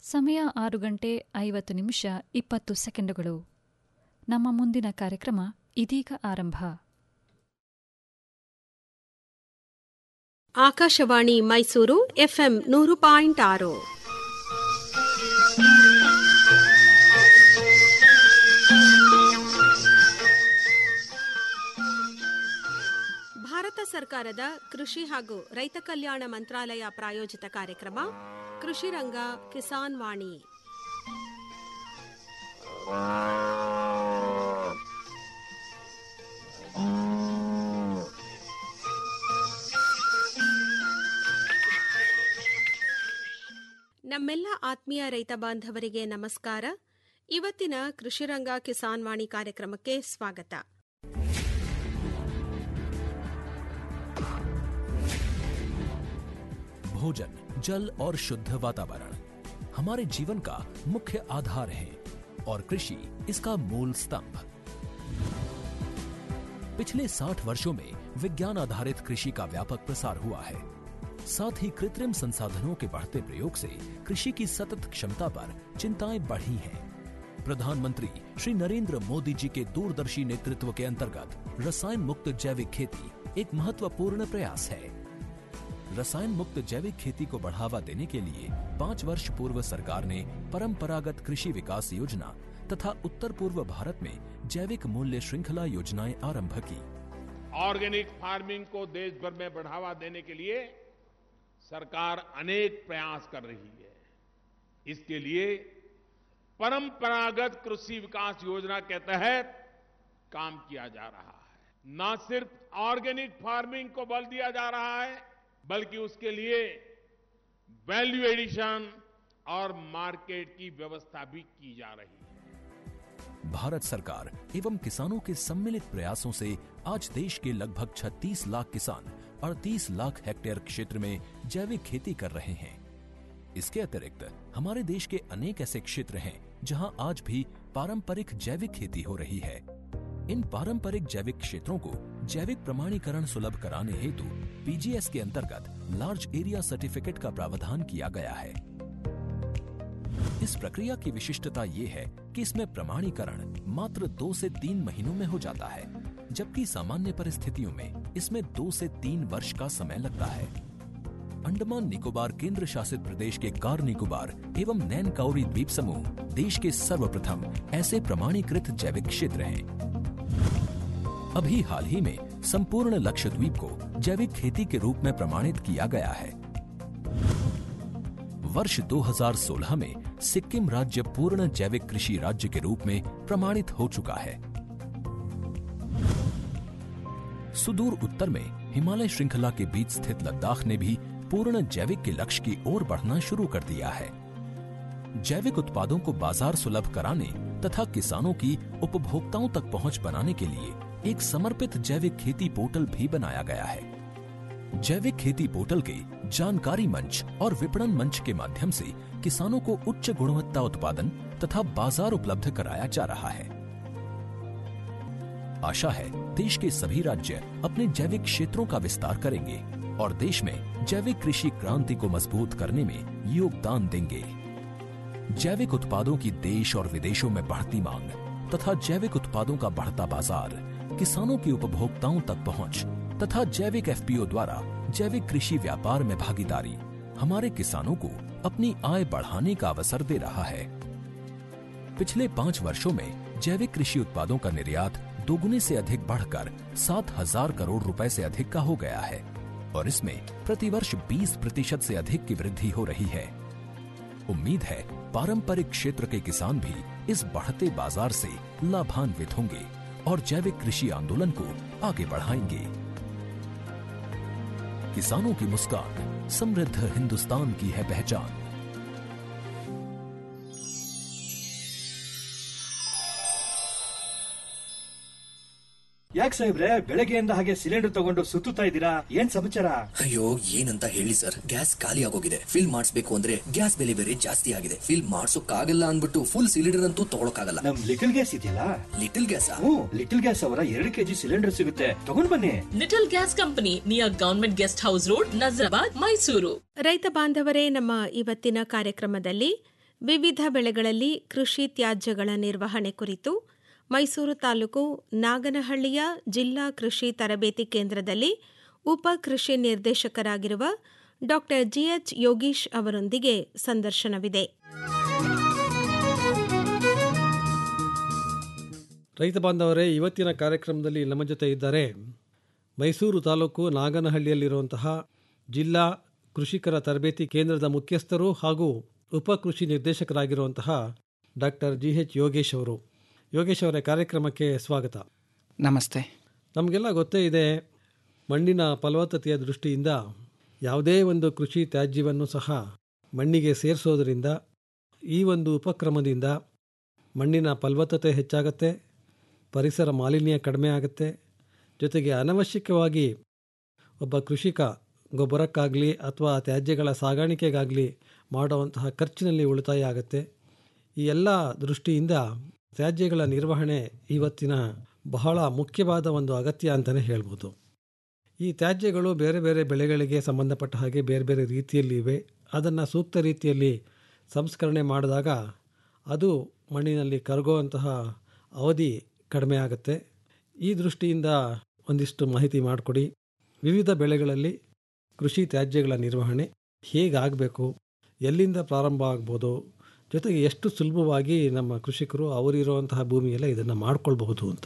ಸಮಯ ಆರು ಗಂಟೆ ಐವತ್ತು ನಿಮಿಷ ಇಪ್ಪತ್ತು ಸೆಕೆಂಡುಗಳು ನಮ್ಮ ಮುಂದಿನ ಕಾರ್ಯಕ್ರಮ ಇದೀಗ ಆರಂಭ ಆಕಾಶವಾಣಿ ಮೈಸೂರು ಎಫ್ಎಂ ನೂರು ಪಾಯಿಂಟ್ ಆರು ಭಾರತ ಸರ್ಕಾರದ ಕೃಷಿ ಹಾಗೂ ರೈತ ಕಲ್ಯಾಣ ಮಂತ್ರಾಲಯ ಪ್ರಾಯೋಜಿತ ಕಾರ್ಯಕ್ರಮ ಕೃಷಿ ರಂಗ ಕಿಸಾನ್ ವಾಣಿ ನಮ್ಮೆಲ್ಲ ಆತ್ಮೀಯ ರೈತ ಬಾಂಧವರಿಗೆ ನಮಸ್ಕಾರ ಇವತ್ತಿನ ಕೃಷಿರಂಗ ಕಿಸಾನ್ ವಾಣಿ ಕಾರ್ಯಕ್ರಮಕ್ಕೆ ಸ್ವಾಗತ भोजन जल और शुद्ध वातावरण हमारे जीवन का मुख्य आधार है और कृषि इसका मूल स्तंभ पिछले 60 वर्षों में विज्ञान आधारित कृषि का व्यापक प्रसार हुआ है साथ ही कृत्रिम संसाधनों के बढ़ते प्रयोग से कृषि की सतत क्षमता पर चिंताएं बढ़ी हैं प्रधानमंत्री श्री नरेंद्र मोदी जी के दूरदर्शी नेतृत्व के अंतर्गत रसायन मुक्त जैविक खेती एक महत्वपूर्ण प्रयास है रसायन मुक्त जैविक खेती को बढ़ावा देने के लिए पाँच वर्ष पूर्व सरकार ने परंपरागत कृषि विकास योजना तथा उत्तर पूर्व भारत में जैविक मूल्य श्रृंखला योजनाएं आरंभ की ऑर्गेनिक फार्मिंग को देश भर में बढ़ावा देने के लिए सरकार अनेक प्रयास कर रही है इसके लिए परंपरागत कृषि विकास योजना के तहत काम किया जा रहा है न सिर्फ ऑर्गेनिक फार्मिंग को बल दिया जा रहा है बल्कि उसके लिए वैल्यू एडिशन और मार्केट की व्यवस्था भी की जा रही है भारत सरकार एवं किसानों के सम्मिलित प्रयासों से आज देश के लगभग 36 लाख किसान 38 लाख हेक्टेयर क्षेत्र में जैविक खेती कर रहे हैं इसके अतिरिक्त हमारे देश के अनेक ऐसे क्षेत्र हैं जहां आज भी पारंपरिक जैविक खेती हो रही है इन पारंपरिक जैविक क्षेत्रों को जैविक प्रमाणीकरण सुलभ कराने हेतु पीजीएस के अंतर्गत लार्ज एरिया सर्टिफिकेट का प्रावधान किया गया है इस प्रक्रिया की विशिष्टता ये है कि इसमें प्रमाणीकरण मात्र दो से तीन महीनों में हो जाता है जबकि सामान्य परिस्थितियों में इसमें दो से तीन वर्ष का समय लगता है अंडमान निकोबार केंद्र शासित प्रदेश के कार निकोबार एवं नैन काउरी द्वीप समूह देश के सर्वप्रथम ऐसे प्रमाणीकृत जैविक क्षेत्र हैं अभी हाल ही में संपूर्ण लक्षद्वीप को जैविक खेती के रूप में प्रमाणित किया गया है वर्ष 2016 में सिक्किम राज्य पूर्ण जैविक कृषि राज्य के रूप में प्रमाणित हो चुका है सुदूर उत्तर में हिमालय श्रृंखला के बीच स्थित लद्दाख ने भी पूर्ण जैविक के लक्ष्य की ओर बढ़ना शुरू कर दिया है जैविक उत्पादों को बाजार सुलभ कराने तथा किसानों की उपभोक्ताओं तक पहुंच बनाने के लिए एक समर्पित जैविक खेती पोर्टल भी बनाया गया है जैविक खेती पोर्टल के जानकारी मंच और विपणन मंच के माध्यम से किसानों को उच्च गुणवत्ता उत्पादन तथा बाजार उपलब्ध कराया जा रहा है आशा है देश के सभी राज्य अपने जैविक क्षेत्रों का विस्तार करेंगे और देश में जैविक कृषि क्रांति को मजबूत करने में योगदान देंगे जैविक उत्पादों की देश और विदेशों में बढ़ती मांग तथा जैविक उत्पादों का बढ़ता बाजार किसानों की उपभोक्ताओं तक पहुंच तथा जैविक एफपीओ द्वारा जैविक कृषि व्यापार में भागीदारी हमारे किसानों को अपनी आय बढ़ाने का अवसर दे रहा है पिछले पाँच वर्षों में जैविक कृषि उत्पादों का निर्यात दोगुने से अधिक बढ़कर सात हजार करोड़ रुपए से अधिक का हो गया है और इसमें प्रतिवर्ष 20 प्रतिशत से अधिक की वृद्धि हो रही है उम्मीद है पारंपरिक क्षेत्र के किसान भी इस बढ़ते बाजार से लाभान्वित होंगे और जैविक कृषि आंदोलन को आगे बढ़ाएंगे किसानों की मुस्कान समृद्ध हिंदुस्तान की है पहचान ಯಾಕೆ ಸಾಹೇಬ್ರೆ ಬೆಳಗ್ಗೆಯಿಂದ ಹಾಗೆ ಸಿಲಿಂಡರ್ ತಗೊಂಡು ಸುತ್ತುತ್ತಾ ಇದ್ದೀರಾ ಏನ್ ಸಮಾಚಾರ ಅಯ್ಯೋ ಏನಂತ ಹೇಳಿ ಸರ್ ಗ್ಯಾಸ್ ಖಾಲಿ ಆಗೋಗಿದೆ ಫಿಲ್ ಮಾಡಿಸ್ಬೇಕು ಅಂದ್ರೆ ಗ್ಯಾಸ್ ಬೆಲೆ ಬೇರೆ ಜಾಸ್ತಿ ಆಗಿದೆ ಫಿಲ್ ಮಾಡ್ಸೋಕ್ಕಾಗಲ್ಲ ಅನ್ಬಿಟ್ಟು ಫುಲ್ ಸಿಲಿಂಡರ್ ಅಂತೂ ತಗೊಳಕ್ಕಾಗಲ್ಲ ನಮ್ ಲಿಟಲ್ ಗ್ಯಾಸ್ ಇದೆಯಲ್ಲ ಲಿಟಲ್ ಗ್ಯಾಸ್ ಹ್ಮ್ ಲಿಟಲ್ ಗ್ಯಾಸ್ ಅವರ ಎರಡು ಕೆಜಿ ಸಿಲಿಂಡರ್ ಸಿಗುತ್ತೆ ತಗೊಂಡ್ ಬನ್ನಿ little gas company near government guest house road Nazarabad Mysuru ರೈತ ಬಾಂಧವರೇ ನಮ್ಮ ಇವತ್ತಿನ ಕಾರ್ಯಕ್ರಮದಲ್ಲಿ ವಿವಿಧ ಬೆಳೆಗಳಲ್ಲಿ ಕೃಷಿ ತ್ಯಾಜ್ಯಗಳ ನಿರ್ವಹಣೆ ಕುರಿತು ಮೈಸೂರು ತಾಲೂಕು ನಾಗನಹಳ್ಳಿಯ ಜಿಲ್ಲಾ ಕೃಷಿ ತರಬೇತಿ ಕೇಂದ್ರದಲ್ಲಿ ಉಪ ಕೃಷಿ ನಿರ್ದೇಶಕರಾಗಿರುವ ಡಾ ಜಿಎಚ್ ಯೋಗೀಶ್ ಅವರೊಂದಿಗೆ ಸಂದರ್ಶನವಿದೆ ರೈತ ಬಾಂಧವರೇ ಇವತ್ತಿನ ಕಾರ್ಯಕ್ರಮದಲ್ಲಿ ನಮ್ಮ ಜೊತೆ ಇದ್ದಾರೆ ಮೈಸೂರು ತಾಲೂಕು ನಾಗನಹಳ್ಳಿಯಲ್ಲಿರುವಂತಹ ಜಿಲ್ಲಾ ಕೃಷಿಕರ ತರಬೇತಿ ಕೇಂದ್ರದ ಮುಖ್ಯಸ್ಥರು ಹಾಗೂ ಉಪ ಕೃಷಿ ನಿರ್ದೇಶಕರಾಗಿರುವಂತಹ ಡಾಕ್ಟರ್ ಜಿ ಎಚ್ ಯೋಗೇಶ್ ಅವರು ಯೋಗೇಶ್ ಅವರ ಕಾರ್ಯಕ್ರಮಕ್ಕೆ ಸ್ವಾಗತ ನಮಸ್ತೆ ನಮಗೆಲ್ಲ ಗೊತ್ತೇ ಇದೆ ಮಣ್ಣಿನ ಫಲವತ್ತತೆಯ ದೃಷ್ಟಿಯಿಂದ ಯಾವುದೇ ಒಂದು ಕೃಷಿ ತ್ಯಾಜ್ಯವನ್ನು ಸಹ ಮಣ್ಣಿಗೆ ಸೇರಿಸೋದರಿಂದ ಈ ಒಂದು ಉಪಕ್ರಮದಿಂದ ಮಣ್ಣಿನ ಫಲವತ್ತತೆ ಹೆಚ್ಚಾಗತ್ತೆ ಪರಿಸರ ಮಾಲಿನ್ಯ ಕಡಿಮೆ ಆಗುತ್ತೆ ಜೊತೆಗೆ ಅನವಶ್ಯಕವಾಗಿ ಒಬ್ಬ ಕೃಷಿಕ ಗೊಬ್ಬರಕ್ಕಾಗಲಿ ಅಥವಾ ತ್ಯಾಜ್ಯಗಳ ಸಾಗಾಣಿಕೆಗಾಗಲಿ ಮಾಡುವಂತಹ ಖರ್ಚಿನಲ್ಲಿ ಉಳಿತಾಯ ಆಗುತ್ತೆ ಈ ಎಲ್ಲ ದೃಷ್ಟಿಯಿಂದ ತ್ಯಾಜ್ಯಗಳ ನಿರ್ವಹಣೆ ಇವತ್ತಿನ ಬಹಳ ಮುಖ್ಯವಾದ ಒಂದು ಅಗತ್ಯ ಅಂತಲೇ ಹೇಳ್ಬೋದು ಈ ತ್ಯಾಜ್ಯಗಳು ಬೇರೆ ಬೇರೆ ಬೆಳೆಗಳಿಗೆ ಸಂಬಂಧಪಟ್ಟ ಹಾಗೆ ಬೇರೆ ಬೇರೆ ರೀತಿಯಲ್ಲಿ ಇವೆ ಅದನ್ನು ಸೂಕ್ತ ರೀತಿಯಲ್ಲಿ ಸಂಸ್ಕರಣೆ ಮಾಡಿದಾಗ ಅದು ಮಣ್ಣಿನಲ್ಲಿ ಕರಗುವಂತಹ ಅವಧಿ ಕಡಿಮೆ ಆಗುತ್ತೆ ಈ ದೃಷ್ಟಿಯಿಂದ ಒಂದಿಷ್ಟು ಮಾಹಿತಿ ಮಾಡಿಕೊಡಿ ವಿವಿಧ ಬೆಳೆಗಳಲ್ಲಿ ಕೃಷಿ ತ್ಯಾಜ್ಯಗಳ ನಿರ್ವಹಣೆ ಹೇಗಾಗಬೇಕು ಎಲ್ಲಿಂದ ಪ್ರಾರಂಭ ಆಗ್ಬೋದು ಜೊತೆಗೆ ಎಷ್ಟು ಸುಲಭವಾಗಿ ನಮ್ಮ ಕೃಷಿಕರು ಅವರಿರುವಂತಹ ಭೂಮಿಯಲ್ಲೇ ಇದನ್ನು ಮಾಡ್ಕೊಳ್ಬಹುದು ಅಂತ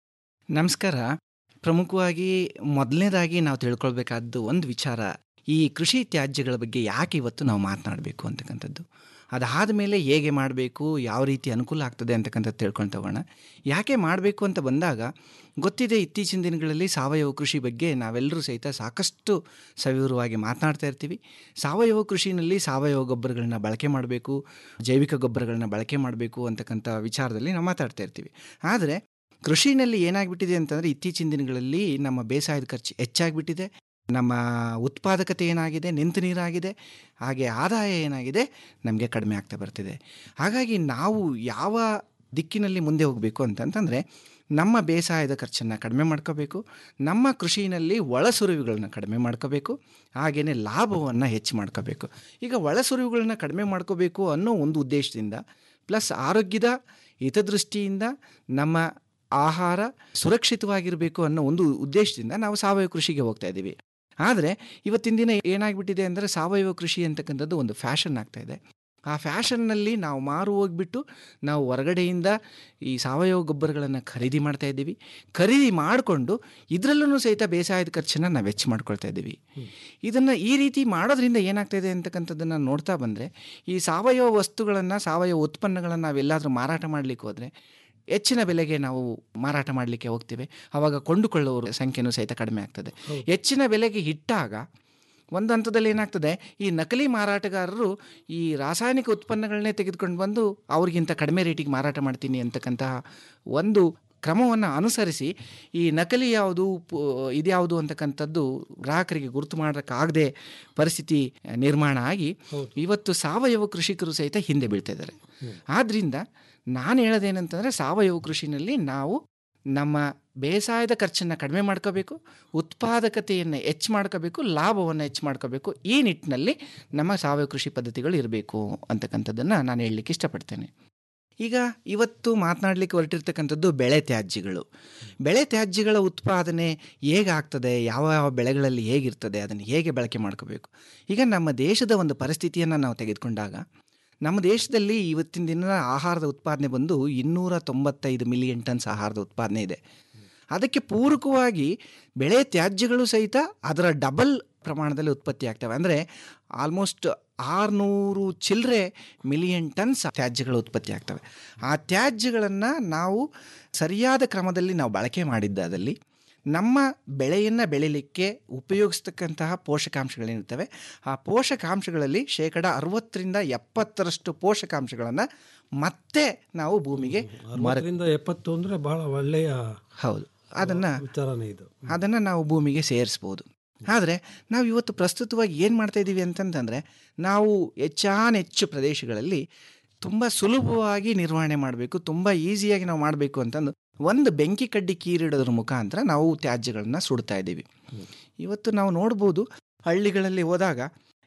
ನಮಸ್ಕಾರ ಪ್ರಮುಖವಾಗಿ ಮೊದಲನೇದಾಗಿ ನಾವು ತಿಳ್ಕೊಳ್ಬೇಕಾದ್ದು ಒಂದು ವಿಚಾರ ಈ ಕೃಷಿ ತ್ಯಾಜ್ಯಗಳ ಬಗ್ಗೆ ಯಾಕೆ ಇವತ್ತು ನಾವು ಮಾತನಾಡಬೇಕು ಅಂತಕ್ಕಂಥದ್ದು ಅದಾದ ಮೇಲೆ ಹೇಗೆ ಮಾಡಬೇಕು ಯಾವ ರೀತಿ ಅನುಕೂಲ ಆಗ್ತದೆ ಅಂತಕ್ಕಂಥದ್ದು ತಿಳ್ಕೊಂಡು ತಗೋಣ ಯಾಕೆ ಮಾಡಬೇಕು ಅಂತ ಬಂದಾಗ ಗೊತ್ತಿದೆ ಇತ್ತೀಚಿನ ದಿನಗಳಲ್ಲಿ ಸಾವಯವ ಕೃಷಿ ಬಗ್ಗೆ ನಾವೆಲ್ಲರೂ ಸಹಿತ ಸಾಕಷ್ಟು ಸವಿವರವಾಗಿ ಮಾತನಾಡ್ತಾ ಇರ್ತೀವಿ ಸಾವಯವ ಕೃಷಿನಲ್ಲಿ ಸಾವಯವ ಗೊಬ್ಬರಗಳನ್ನ ಬಳಕೆ ಮಾಡಬೇಕು ಜೈವಿಕ ಗೊಬ್ಬರಗಳನ್ನ ಬಳಕೆ ಮಾಡಬೇಕು ಅಂತಕ್ಕಂಥ ವಿಚಾರದಲ್ಲಿ ನಾವು ಮಾತಾಡ್ತಾ ಇರ್ತೀವಿ ಆದರೆ ಕೃಷಿನಲ್ಲಿ ಏನಾಗ್ಬಿಟ್ಟಿದೆ ಅಂತಂದರೆ ಇತ್ತೀಚಿನ ದಿನಗಳಲ್ಲಿ ನಮ್ಮ ಬೇಸಾಯದ ಖರ್ಚು ಹೆಚ್ಚಾಗಿಬಿಟ್ಟಿದೆ ನಮ್ಮ ಉತ್ಪಾದಕತೆ ಏನಾಗಿದೆ ನಿಂತು ನೀರಾಗಿದೆ ಹಾಗೆ ಆದಾಯ ಏನಾಗಿದೆ ನಮಗೆ ಕಡಿಮೆ ಆಗ್ತಾ ಬರ್ತಿದೆ ಹಾಗಾಗಿ ನಾವು ಯಾವ ದಿಕ್ಕಿನಲ್ಲಿ ಮುಂದೆ ಹೋಗಬೇಕು ಅಂತಂತಂದರೆ ನಮ್ಮ ಬೇಸಾಯದ ಖರ್ಚನ್ನು ಕಡಿಮೆ ಮಾಡ್ಕೋಬೇಕು ನಮ್ಮ ಕೃಷಿನಲ್ಲಿ ಒಳಸುರಿವುಗಳನ್ನ ಕಡಿಮೆ ಮಾಡ್ಕೋಬೇಕು ಹಾಗೆಯೇ ಲಾಭವನ್ನು ಹೆಚ್ಚು ಮಾಡ್ಕೋಬೇಕು ಈಗ ಒಳಸುರಿವುಗಳನ್ನ ಕಡಿಮೆ ಮಾಡ್ಕೋಬೇಕು ಅನ್ನೋ ಒಂದು ಉದ್ದೇಶದಿಂದ ಪ್ಲಸ್ ಆರೋಗ್ಯದ ಹಿತದೃಷ್ಟಿಯಿಂದ ನಮ್ಮ ಆಹಾರ ಸುರಕ್ಷಿತವಾಗಿರಬೇಕು ಅನ್ನೋ ಒಂದು ಉದ್ದೇಶದಿಂದ ನಾವು ಸಾವಯವ ಕೃಷಿಗೆ ಹೋಗ್ತಾ ಇದ್ದೀವಿ ಆದರೆ ಇವತ್ತಿನ ದಿನ ಏನಾಗ್ಬಿಟ್ಟಿದೆ ಅಂದರೆ ಸಾವಯವ ಕೃಷಿ ಅಂತಕ್ಕಂಥದ್ದು ಒಂದು ಫ್ಯಾಷನ್ ಆಗ್ತಾ ಇದೆ ಆ ಫ್ಯಾಷನ್ನಲ್ಲಿ ನಾವು ಮಾರು ಹೋಗ್ಬಿಟ್ಟು ನಾವು ಹೊರಗಡೆಯಿಂದ ಈ ಸಾವಯವ ಗೊಬ್ಬರಗಳನ್ನು ಖರೀದಿ ಮಾಡ್ತಾ ಇದ್ದೀವಿ ಖರೀದಿ ಮಾಡಿಕೊಂಡು ಇದರಲ್ಲೂ ಸಹಿತ ಬೇಸಾಯದ ಖರ್ಚನ್ನು ನಾವು ವೆಚ್ಚ ಮಾಡ್ಕೊಳ್ತಾ ಇದ್ದೀವಿ ಇದನ್ನು ಈ ರೀತಿ ಮಾಡೋದ್ರಿಂದ ಏನಾಗ್ತಾ ಇದೆ ಅಂತಕ್ಕಂಥದ್ದನ್ನು ನೋಡ್ತಾ ಬಂದರೆ ಈ ಸಾವಯವ ವಸ್ತುಗಳನ್ನು ಸಾವಯವ ಉತ್ಪನ್ನಗಳನ್ನು ನಾವೆಲ್ಲಾದರೂ ಮಾರಾಟ ಮಾಡಲಿಕ್ಕೆ ಹೋದರೆ ಹೆಚ್ಚಿನ ಬೆಲೆಗೆ ನಾವು ಮಾರಾಟ ಮಾಡಲಿಕ್ಕೆ ಹೋಗ್ತೇವೆ ಆವಾಗ ಕೊಂಡುಕೊಳ್ಳುವವರ ಸಂಖ್ಯೆನೂ ಸಹಿತ ಕಡಿಮೆ ಆಗ್ತದೆ ಹೆಚ್ಚಿನ ಬೆಲೆಗೆ ಇಟ್ಟಾಗ ಒಂದು ಹಂತದಲ್ಲಿ ಏನಾಗ್ತದೆ ಈ ನಕಲಿ ಮಾರಾಟಗಾರರು ಈ ರಾಸಾಯನಿಕ ಉತ್ಪನ್ನಗಳನ್ನೇ ತೆಗೆದುಕೊಂಡು ಬಂದು ಅವ್ರಿಗಿಂತ ಕಡಿಮೆ ರೇಟಿಗೆ ಮಾರಾಟ ಮಾಡ್ತೀನಿ ಅಂತಕ್ಕಂತಹ ಒಂದು ಕ್ರಮವನ್ನು ಅನುಸರಿಸಿ ಈ ನಕಲಿ ಯಾವುದು ಪು- ಇದ್ಯಾವುದು ಅಂತಕ್ಕಂಥದ್ದು ಗ್ರಾಹಕರಿಗೆ ಗುರುತು ಮಾಡೋಕ್ಕಾಗದೆ ಪರಿಸ್ಥಿತಿ ನಿರ್ಮಾಣ ಆಗಿ ಇವತ್ತು ಸಾವಯವ ಕೃಷಿಕರು ಸಹಿತ ಹಿಂದೆ ಬೀಳ್ತಾ ಇದ್ದಾರೆ ಆದ್ದರಿಂದ ನಾನು ಹೇಳೋದೇನಂತಂದರೆ ಸಾವಯವ ಕೃಷಿನಲ್ಲಿ ನಾವು ನಮ್ಮ ಬೇಸಾಯದ ಖರ್ಚನ್ನು ಕಡಿಮೆ ಮಾಡ್ಕೋಬೇಕು ಉತ್ಪಾದಕತೆಯನ್ನು ಹೆಚ್ಚು ಮಾಡ್ಕೋಬೇಕು ಲಾಭವನ್ನು ಹೆಚ್ಚು ಮಾಡ್ಕೋಬೇಕು ಈ ನಿಟ್ಟಿನಲ್ಲಿ ನಮ್ಮ ಸಾವಯವ ಕೃಷಿ ಪದ್ಧತಿಗಳು ಇರಬೇಕು ಅಂತಕ್ಕಂಥದ್ದನ್ನು ನಾನು ಹೇಳಲಿಕ್ಕೆ ಇಷ್ಟಪಡ್ತೇನೆ ಈಗ ಇವತ್ತು ಮಾತನಾಡಲಿಕ್ಕೆ ಹೊರಟಿರ್ತಕ್ಕಂಥದ್ದು ಬೆಳೆ ತ್ಯಾಜ್ಯಗಳು ಬೆಳೆ ತ್ಯಾಜ್ಯಗಳ ಉತ್ಪಾದನೆ ಹೇಗಾಗ್ತದೆ ಯಾವ ಯಾವ ಬೆಳೆಗಳಲ್ಲಿ ಹೇಗಿರ್ತದೆ ಅದನ್ನು ಹೇಗೆ ಬಳಕೆ ಮಾಡ್ಕೋಬೇಕು ಈಗ ನಮ್ಮ ದೇಶದ ಒಂದು ಪರಿಸ್ಥಿತಿಯನ್ನು ನಾವು ತೆಗೆದುಕೊಂಡಾಗ ನಮ್ಮ ದೇಶದಲ್ಲಿ ಇವತ್ತಿನ ದಿನ ಆಹಾರದ ಉತ್ಪಾದನೆ ಬಂದು ಇನ್ನೂರ ತೊಂಬತ್ತೈದು ಮಿಲಿಯನ್ ಟನ್ಸ್ ಆಹಾರದ ಉತ್ಪಾದನೆ ಇದೆ ಅದಕ್ಕೆ ಪೂರಕವಾಗಿ ಬೆಳೆ ತ್ಯಾಜ್ಯಗಳು ಸಹಿತ ಅದರ ಡಬಲ್ ಪ್ರಮಾಣದಲ್ಲಿ ಉತ್ಪತ್ತಿ ಆಗ್ತವೆ ಅಂದರೆ ಆಲ್ಮೋಸ್ಟ್ ಆರುನೂರು ಚಿಲ್ಲರೆ ಮಿಲಿಯನ್ ಟನ್ಸ್ ತ್ಯಾಜ್ಯಗಳು ಉತ್ಪತ್ತಿ ಆಗ್ತವೆ ಆ ತ್ಯಾಜ್ಯಗಳನ್ನು ನಾವು ಸರಿಯಾದ ಕ್ರಮದಲ್ಲಿ ನಾವು ಬಳಕೆ ಮಾಡಿದ್ದಾದಲ್ಲಿ ನಮ್ಮ ಬೆಳೆಯನ್ನು ಬೆಳಿಲಿಕ್ಕೆ ಉಪಯೋಗಿಸ್ತಕ್ಕಂತಹ ಪೋಷಕಾಂಶಗಳೇನಿರ್ತವೆ ಆ ಪೋಷಕಾಂಶಗಳಲ್ಲಿ ಶೇಕಡ ಅರವತ್ತರಿಂದ ಎಪ್ಪತ್ತರಷ್ಟು ಪೋಷಕಾಂಶಗಳನ್ನು ಮತ್ತೆ ನಾವು ಭೂಮಿಗೆ ಮರ ಅರವತ್ತರಿಂದ ಎಪ್ಪತ್ತು ಅಂದರೆ ಬಹಳ ಒಳ್ಳೆಯ ಹೌದು ಅದನ್ನು ವಿಚಾರನೇ ಇದು ಅದನ್ನು ನಾವು ಭೂಮಿಗೆ ಸೇರಿಸ್ಬೋದು ಆದರೆ ನಾವು ಇವತ್ತು ಪ್ರಸ್ತುತವಾಗಿ ಏನು ಮಾಡ್ತಾ ಇದ್ದೀವಿ ಅಂತಂತಂದರೆ ನಾವು ಹೆಚ್ಚಾನೆಚ್ಚು ಪ್ರದೇಶಗಳಲ್ಲಿ ತುಂಬ ಸುಲಭವಾಗಿ ನಿರ್ವಹಣೆ ಮಾಡಬೇಕು ತುಂಬ ಈಸಿಯಾಗಿ ನಾವು ಮಾಡಬೇಕು ಅಂತಂದು ಒಂದು ಬೆಂಕಿ ಕಡ್ಡಿ ಕೀರಿಡೋದ್ರ ಮುಖಾಂತರ ನಾವು ತ್ಯಾಜ್ಯಗಳನ್ನು ಸುಡ್ತಾ ಇದ್ದೀವಿ ಇವತ್ತು ನಾವು ನೋಡ್ಬೋದು ಹಳ್ಳಿಗಳಲ್ಲಿ ಹೋದಾಗ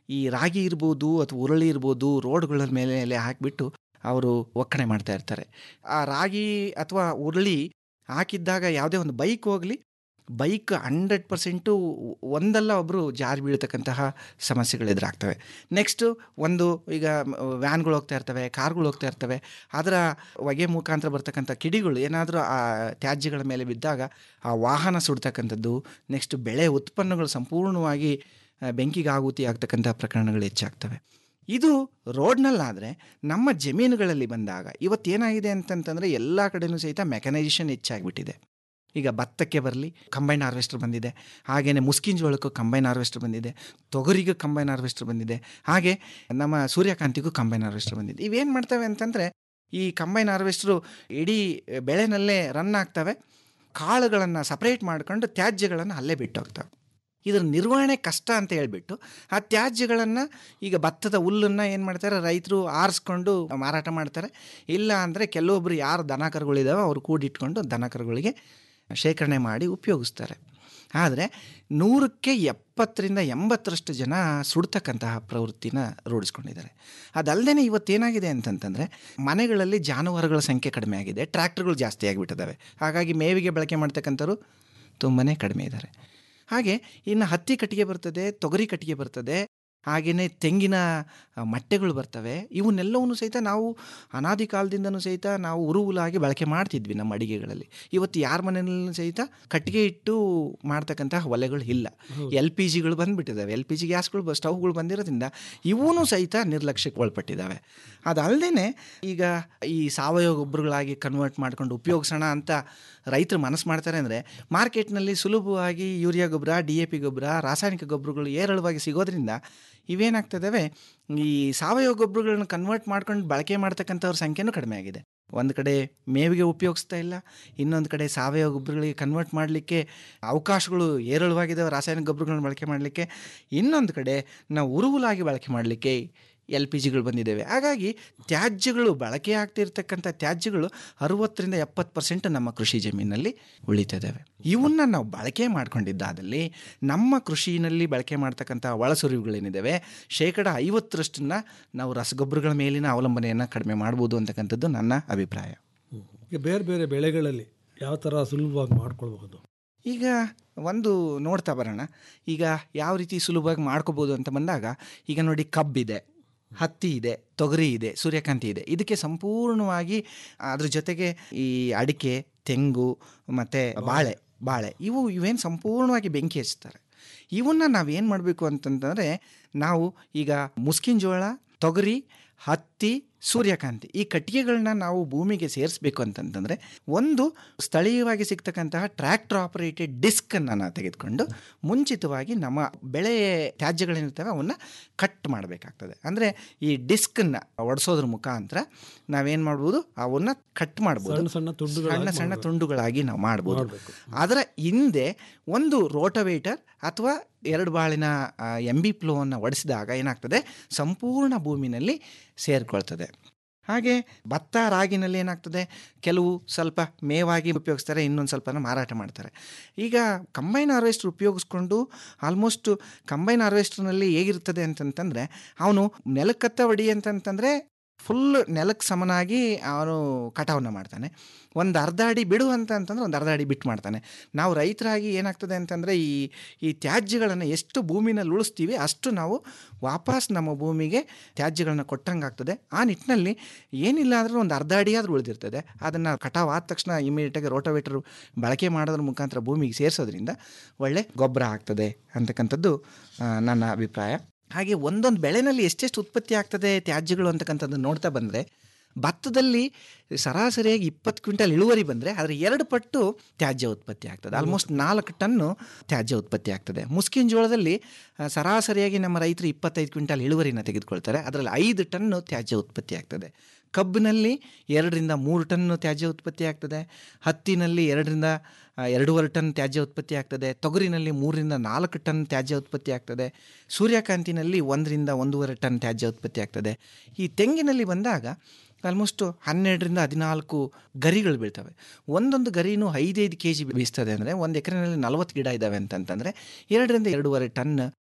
ಈ ರಾಗಿ ಇರ್ಬೋದು ಅಥವಾ ಉರುಳಿ ಇರ್ಬೋದು ರೋಡ್ಗಳ ಮೇಲೆ ಎಲ್ಲ ಹಾಕಿಬಿಟ್ಟು ಅವರು ಒಕ್ಕಣೆ ಮಾಡ್ತಾ ಇರ್ತಾರೆ ಆ ರಾಗಿ ಅಥವಾ ಉರುಳಿ ಹಾಕಿದ್ದಾಗ ಯಾವುದೇ ಒಂದು ಬೈಕ್ ಹೋಗಲಿ ಬೈಕ್ ಹಂಡ್ರೆಡ್ ಪರ್ಸೆಂಟು ಒಂದಲ್ಲ ಒಬ್ಬರು ಜಾರಿ ಬೀಳ್ತಕ್ಕಂತಹ ಸಮಸ್ಯೆಗಳು ಎದುರಾಗ್ತವೆ ನೆಕ್ಸ್ಟು ಒಂದು ಈಗ ವ್ಯಾನ್ಗಳು ಹೋಗ್ತಾ ಇರ್ತವೆ ಕಾರ್ಗಳು ಹೋಗ್ತಾ ಇರ್ತವೆ ಅದರ ಹೊಗೆ ಮುಖಾಂತರ ಬರ್ತಕ್ಕಂಥ ಕಿಡಿಗಳು ಏನಾದರೂ ಆ ತ್ಯಾಜ್ಯಗಳ ಮೇಲೆ ಬಿದ್ದಾಗ ಆ ವಾಹನ ಸುಡ್ತಕ್ಕಂಥದ್ದು ನೆಕ್ಸ್ಟ್ ಬೆಳೆ ಉತ್ಪನ್ನಗಳು ಸಂಪೂರ್ಣವಾಗಿ ಆ, ಬೆಂಕಿಗೆ ಆಹುತಿ ಆಗ್ತಕ್ಕಂಥ ಪ್ರಕರಣಗಳು ಹೆಚ್ಚಾಗ್ತವೆ ಇದು ರೋಡ್ನಲ್ಲಾದರೆ ನಮ್ಮ ಜಮೀನುಗಳಲ್ಲಿ ಬಂದಾಗ ಇವತ್ತೇನಾಗಿದೆ ಅಂತಂತಂದರೆ ಎಲ್ಲ ಕಡೆನೂ ಸಹಿತ ಮೆಕನೈಸೇಷನ್ ಹೆಚ್ಚಾಗಿಬಿಟ್ಟಿದೆ ಈಗ ಭತ್ತಕ್ಕೆ ಬರಲಿ ಕಂಬೈನ್ ಹಾರ್ವೆಸ್ಟರ್ ಬಂದಿದೆ ಹಾಗೆಯೇ ಮುಸ್ಕಿನ ಜೋಳಕ್ಕೂ ಕಂಬೈನ್ ಹಾರ್ವೆಸ್ಟರ್ ಬಂದಿದೆ ತೊಗರಿಗೆ ಕಂಬೈನ್ ಹಾರ್ವೆಸ್ಟರ್ ಬಂದಿದೆ ಹಾಗೆ ನಮ್ಮ ಸೂರ್ಯಕಾಂತಿಗೂ ಕಂಬೈನ್ ಹಾರ್ವೆಸ್ಟರ್ ಬಂದಿದೆ ಇವೇನು ಮಾಡ್ತವೆ ಅಂತಂದರೆ ಈ ಕಂಬೈನ್ ಹಾರ್ವೆಸ್ಟ್ರು ಇಡೀ ಬೆಳೆನಲ್ಲೇ ರನ್ ಆಗ್ತವೆ ಕಾಳುಗಳನ್ನು ಸಪ್ರೇಟ್ ಮಾಡ್ಕೊಂಡು ತ್ಯಾಜ್ಯಗಳನ್ನು ಅಲ್ಲೇ ಬಿಟ್ಟೋಗ್ತವೆ ಇದರ ನಿರ್ವಹಣೆ ಕಷ್ಟ ಅಂತ ಹೇಳ್ಬಿಟ್ಟು ಆ ತ್ಯಾಜ್ಯಗಳನ್ನು ಈಗ ಭತ್ತದ ಹುಲ್ಲನ್ನು ಏನು ಮಾಡ್ತಾರೆ ರೈತರು ಆರಿಸ್ಕೊಂಡು ಮಾರಾಟ ಮಾಡ್ತಾರೆ ಇಲ್ಲ ಅಂದರೆ ಕೆಲವೊಬ್ಬರು ಯಾರು ದನ ಕರುಗಳಿದ್ದಾವೆ ಅವರು ಕೂಡಿಟ್ಕೊಂಡು ದನ ಕರುಗಳಿಗೆ ಶೇಖರಣೆ ಮಾಡಿ ಉಪಯೋಗಿಸ್ತಾರೆ ಆದರೆ ನೂರಕ್ಕೆ ಎಪ್ಪತ್ತರಿಂದ ಎಂಬತ್ತರಷ್ಟು ಜನ ಸುಡ್ತಕ್ಕಂತಹ ಪ್ರವೃತ್ತಿನ ರೂಢಿಸ್ಕೊಂಡಿದ್ದಾರೆ ಅದಲ್ಲದೆ ಇವತ್ತೇನಾಗಿದೆ ಅಂತಂತಂದರೆ ಮನೆಗಳಲ್ಲಿ ಜಾನುವಾರುಗಳ ಸಂಖ್ಯೆ ಕಡಿಮೆ ಆಗಿದೆ ಟ್ರ್ಯಾಕ್ಟರ್ಗಳು ಜಾಸ್ತಿ ಆಗಿಬಿಟ್ಟಿದ್ದಾವೆ ಹಾಗಾಗಿ ಮೇವಿಗೆ ಬಳಕೆ ಮಾಡ್ತಕ್ಕಂಥವ್ರು ತುಂಬಾ ಕಡಿಮೆ ಇದ್ದಾರೆ ಹಾಗೆ ಇನ್ನು ಹತ್ತಿ ಕಟ್ಟಿಗೆ ಬರ್ತದೆ ತೊಗರಿ ಕಟ್ಟಿಗೆ ಬರ್ತದೆ ಹಾಗೆಯೇ ತೆಂಗಿನ ಆ, ಮಟ್ಟೆಗಳು ಬರ್ತವೆ ಇವನ್ನೆಲ್ಲವನ್ನು ಸಹಿತ ನಾವು ಅನಾದಿ ಕಾಲದಿಂದನೂ ಸಹಿತ ನಾವು ಉರುವುಲಾಗಿ ಬಳಕೆ ಮಾಡ್ತಿದ್ವಿ ನಮ್ಮ ಅಡಿಗೆಗಳಲ್ಲಿ ಇವತ್ತು ಯಾರ ಮನೆಯಲ್ಲೂ ಸಹಿತ ಕಟ್ಟಿಗೆ ಇಟ್ಟು ಮಾಡ್ತಕ್ಕಂತಹ ಒಲೆಗಳು ಇಲ್ಲ ಎಲ್ ಪಿ ಜಿಗಳು ಬಂದುಬಿಟ್ಟಿದ್ದಾವೆ ಎಲ್ ಪಿ ಜಿ ಗ್ಯಾಸ್ಗಳು ಸ್ಟವ್ಗಳು ಬಂದಿರೋದ್ರಿಂದ ಇವೂ ಸಹಿತ ನಿರ್ಲಕ್ಷ್ಯಕ್ಕೆ ಒಳಪಟ್ಟಿದ್ದಾವೆ ಅದಲ್ಲದೆ ಈಗ ಈ ಸಾವಯವ ಗೊಬ್ಬರಗಳಾಗಿ ಕನ್ವರ್ಟ್ ಮಾಡ್ಕೊಂಡು ಉಪಯೋಗಿಸೋಣ ಅಂತ ರೈತರು ಮನಸ್ಸು ಮಾಡ್ತಾರೆ ಅಂದರೆ ಮಾರ್ಕೆಟ್ನಲ್ಲಿ ಸುಲಭವಾಗಿ ಯೂರಿಯಾ ಗೊಬ್ಬರ ಡಿ ಎ ಪಿ ಗೊಬ್ಬರ ರಾಸಾಯನಿಕ ಗೊಬ್ಬರಗಳು ಏರಳವಾಗಿ ಸಿಗೋದ್ರಿಂದ ಇವೇನಾಗ್ತದವೆ ಈ ಸಾವಯವ ಗೊಬ್ಬರಗಳನ್ನ ಕನ್ವರ್ಟ್ ಮಾಡ್ಕೊಂಡು ಬಳಕೆ ಮಾಡ್ತಕ್ಕಂಥವ್ರ ಸಂಖ್ಯೆನೂ ಕಡಿಮೆ ಆಗಿದೆ ಒಂದು ಕಡೆ ಮೇವಿಗೆ ಉಪಯೋಗಿಸ್ತಾ ಇಲ್ಲ ಇನ್ನೊಂದು ಕಡೆ ಸಾವಯವ ಗೊಬ್ಬರಗಳಿಗೆ ಕನ್ವರ್ಟ್ ಮಾಡಲಿಕ್ಕೆ ಅವಕಾಶಗಳು ಏರಳವಾಗಿದ್ದಾವೆ ರಾಸಾಯನಿಕ ಗೊಬ್ಬರಗಳನ್ನ ಬಳಕೆ ಮಾಡಲಿಕ್ಕೆ ಇನ್ನೊಂದು ಕಡೆ ನಾವು ಉರುವುಲಾಗಿ ಬಳಕೆ ಮಾಡಲಿಕ್ಕೆ ಎಲ್ ಪಿ ಜಿಗಳು ಬಂದಿದ್ದಾವೆ ಹಾಗಾಗಿ ತ್ಯಾಜ್ಯಗಳು ಬಳಕೆ ಆಗ್ತಿರ್ತಕ್ಕಂಥ ತ್ಯಾಜ್ಯಗಳು ಅರುವತ್ತರಿಂದ ಎಪ್ಪತ್ತು ಪರ್ಸೆಂಟ್ ನಮ್ಮ ಕೃಷಿ ಜಮೀನಲ್ಲಿ ಉಳಿತಿದ್ದಾವೆ ಇವನ್ನ ನಾವು ಬಳಕೆ ಮಾಡ್ಕೊಂಡಿದ್ದಾದಲ್ಲಿ ನಮ್ಮ ಕೃಷಿನಲ್ಲಿ ಬಳಕೆ ಮಾಡ್ತಕ್ಕಂಥ ಒಳಸುರಿವುಗಳೇನಿದ್ದಾವೆ ಶೇಕಡ ಐವತ್ತರಷ್ಟನ್ನು ನಾವು ರಸಗೊಬ್ಬರಗಳ ಮೇಲಿನ ಅವಲಂಬನೆಯನ್ನು ಕಡಿಮೆ ಮಾಡ್ಬೋದು ಅಂತಕ್ಕಂಥದ್ದು ನನ್ನ ಅಭಿಪ್ರಾಯ ಈಗ ಬೇರೆ ಬೇರೆ ಬೆಳೆಗಳಲ್ಲಿ ಯಾವ ಥರ ಸುಲಭವಾಗಿ ಮಾಡ್ಕೊಳ್ಬಹುದು ಈಗ ಒಂದು ನೋಡ್ತಾ ಬರೋಣ ಈಗ ಯಾವ ರೀತಿ ಸುಲಭವಾಗಿ ಮಾಡ್ಕೋಬೋದು ಅಂತ ಬಂದಾಗ ಈಗ ನೋಡಿ ಕಬ್ಬಿದೆ ಹತ್ತಿ ಇದೆ ತೊಗರಿ ಇದೆ ಸೂರ್ಯಕಾಂತಿ ಇದೆ ಇದಕ್ಕೆ ಸಂಪೂರ್ಣವಾಗಿ ಅದ್ರ ಜೊತೆಗೆ ಈ ಅಡಿಕೆ ತೆಂಗು ಮತ್ತು ಬಾಳೆ ಬಾಳೆ ಇವು ಇವೇನು ಸಂಪೂರ್ಣವಾಗಿ ಬೆಂಕಿ ಹಚ್ತಾರೆ ಇವನ್ನ ನಾವೇನು ಮಾಡಬೇಕು ಅಂತಂತಂದರೆ ನಾವು ಈಗ ಮುಸ್ಕಿನ ಜೋಳ ತೊಗರಿ ಹತ್ತಿ ಸೂರ್ಯಕಾಂತಿ ಈ ಕಟ್ಟಿಗೆಗಳನ್ನ ನಾವು ಭೂಮಿಗೆ ಸೇರಿಸ್ಬೇಕು ಅಂತಂತಂದರೆ ಒಂದು ಸ್ಥಳೀಯವಾಗಿ ಸಿಗ್ತಕ್ಕಂತಹ ಟ್ರ್ಯಾಕ್ಟರ್ ಆಪರೇಟೆಡ್ ಡಿಸ್ಕನ್ನು ನಾವು ತೆಗೆದುಕೊಂಡು ಮುಂಚಿತವಾಗಿ ನಮ್ಮ ಬೆಳೆ ತ್ಯಾಜ್ಯಗಳೇನಿರ್ತವೆ ಅವನ್ನ ಕಟ್ ಮಾಡಬೇಕಾಗ್ತದೆ ಅಂದರೆ ಈ ಡಿಸ್ಕನ್ನು ಒಡಿಸೋದ್ರ ಮುಖಾಂತರ ನಾವೇನು ಮಾಡ್ಬೋದು ಅವನ್ನ ಕಟ್ ಮಾಡ್ಬೋದು ಸಣ್ಣ ಸಣ್ಣ ತುಂಡುಗಳಾಗಿ ಸಣ್ಣ ಸಣ್ಣ ಮಾಡ್ಬೇಕು. ತುಂಡುಗಳಾಗಿ ನಾವು ಮಾಡ್ಬೋದು ಮಾಡ್ಬೇಕು. ಅದರ ಹಿಂದೆ ಒಂದು ರೋಟವೇಟರ್ ಅಥವಾ ಎರಡು ಬಾಳಿನ ಎಂ ಬಿ ಪ್ಲೋವನ್ನು ಒಡಿಸಿದಾಗ ಏನಾಗ್ತದೆ ಸಂಪೂರ್ಣ ಭೂಮಿನಲ್ಲಿ ಸೇರಿಕೊಳ್ತದೆ ಹಾಗೆ ಭತ್ತ ರಾಗಿನಲ್ಲಿ ಏನಾಗ್ತದೆ ಕೆಲವು ಸ್ವಲ್ಪ ಮೇವಾಗಿ ಉಪಯೋಗಿಸ್ತಾರೆ ಇನ್ನೊಂದು ಸ್ವಲ್ಪನ ಮಾರಾಟ ಮಾಡ್ತಾರೆ ಈಗ ಕಂಬೈನ್ ಹಾರ್ವೆಸ್ಟರ್ ಉಪಯೋಗಿಸ್ಕೊಂಡು ಆಲ್ಮೋಸ್ಟ್ ಕಂಬೈನ್ ಹಾರ್ವೆಸ್ಟರ್ನಲ್ಲಿ ಹೇಗಿರ್ತದೆ ಅಂತಂತಂದರೆ ಅವನು ನೆಲಕ್ಕತ್ತ ಹೊಡಿ ಅಂತಂತಂದರೆ ಫುಲ್ ನೆಲಕ್ಕೆ ಸಮನಾಗಿ ಅವನು ಕಟಾವನ್ನ ಮಾಡ್ತಾನೆ ಒಂದು ಅರ್ಧ ಅಡಿ ಬಿಡು ಅಂತ ಅಂತಂದ್ರೆ ಒಂದು ಅರ್ಧ ಅಡಿ ಬಿಟ್ಟು ಮಾಡ್ತಾನೆ ನಾವು ರೈತರಾಗಿ ಏನಾಗ್ತದೆ ಅಂತಂದರೆ ಈ ಈ ತ್ಯಾಜ್ಯಗಳನ್ನು ಎಷ್ಟು ಭೂಮಿನಲ್ಲಿ ಉಳಿಸ್ತೀವಿ ಅಷ್ಟು ನಾವು ವಾಪಸ್ ನಮ್ಮ ಭೂಮಿಗೆ ತ್ಯಾಜ್ಯಗಳನ್ನ ಕೊಟ್ಟಂಗೆ ಆಗ್ತದೆ ಆ ನಿಟ್ಟಿನಲ್ಲಿ ಏನಿಲ್ಲ ಅಂದ್ರೆ ಒಂದು ಅರ್ಧ ಅಡಿ ಆದರೂ ಉಳಿದಿರ್ತದೆ ಅದನ್ನು ಕಟಾವ್ ಆದ ತಕ್ಷಣ ಇಮಿಡಿಯೇಟಾಗಿ ರೋಟೋವೇಟರ್ ಬಳಕೆ ಮಾಡೋದ್ರ ಮುಖಾಂತರ ಭೂಮಿಗೆ ಸೇರಿಸೋದ್ರಿಂದ ಒಳ್ಳೆ ಗೊಬ್ಬರ ಆಗ್ತದೆ ಅಂತಕ್ಕಂಥದ್ದು ಆ, ನನ್ನ ಅಭಿಪ್ರಾಯ ಹಾಗೆ ಒಂದೊಂದು ಬೆಳೆನಲ್ಲಿ ಎಷ್ಟೆಷ್ಟು ಉತ್ಪತ್ತಿ ಆಗ್ತದೆ ತ್ಯಾಜ್ಯಗಳು ಅಂತಕ್ಕಂಥದ್ದನ್ನು ನೋಡ್ತಾ ಬಂದರೆ ಭತ್ತದಲ್ಲಿ ಸರಾಸರಿಯಾಗಿ ಇಪ್ಪತ್ತು ಕ್ವಿಂಟಲ್ ಇಳುವರಿ ಬಂದರೆ ಅದರ ಎರಡು ಪಟ್ಟು ತ್ಯಾಜ್ಯ ಉತ್ಪತ್ತಿ ಆಗ್ತದೆ ಆಲ್ಮೋಸ್ಟ್ ನಾಲ್ಕು ಟನ್ನು ತ್ಯಾಜ್ಯ ಉತ್ಪತ್ತಿ ಆಗ್ತದೆ ಮುಸ್ಕಿನ ಜೋಳದಲ್ಲಿ ಆ, ಸರಾಸರಿಯಾಗಿ ನಮ್ಮ ರೈತರು ಇಪ್ಪತ್ತೈದು ಕ್ವಿಂಟಲ್ ಇಳುವರಿನ ತೆಗೆದುಕೊಳ್ತಾರೆ ಅದರಲ್ಲಿ ಐದು ಟನ್ನು ತ್ಯಾಜ್ಯ ಉತ್ಪತ್ತಿ ಆಗ್ತದೆ ಕಬ್ಬಿನಲ್ಲಿ ಎರಡರಿಂದ ಮೂರು ಟನ್ನು ತ್ಯಾಜ್ಯ ಉತ್ಪತ್ತಿ ಆಗ್ತದೆ ಹತ್ತಿನಲ್ಲಿ ಎರಡರಿಂದ ಆ, ಎರಡೂವರೆ ಟನ್ ತ್ಯಾಜ್ಯ ಉತ್ಪತ್ತಿ ಆಗ್ತದೆ ತೊಗರಿನಲ್ಲಿ ಮೂರರಿಂದ ನಾಲ್ಕು ಟನ್ ತ್ಯಾಜ್ಯ ಉತ್ಪತ್ತಿ ಆಗ್ತದೆ ಸೂರ್ಯಕಾಂತಿನಲ್ಲಿ ಒಂದರಿಂದ ಒಂದೂವರೆ ಟನ್ ತ್ಯಾಜ್ಯ ಉತ್ಪತ್ತಿ ಆಗ್ತದೆ ಈ ತೆಂಗಿನಲ್ಲಿ ಬಂದಾಗ ಆಲ್ಮೋಸ್ಟು ಹನ್ನೆರಡರಿಂದ ಹದಿನಾಲ್ಕು ಗರಿಗಳು ಬೀಳ್ತವೆ ಒಂದೊಂದು ಗರಿನೂ ಐದೈದು ಕೆ ಜಿ ಬೀಸ್ತದೆ ಅಂದರೆ ಒಂದು ಎಕರೆನಲ್ಲಿ ನಲವತ್ತು ಗಿಡ ಇದ್ದಾವೆ ಅಂತಂತಂದರೆ ಎರಡರಿಂದ ಎರಡೂವರೆ ಟನ್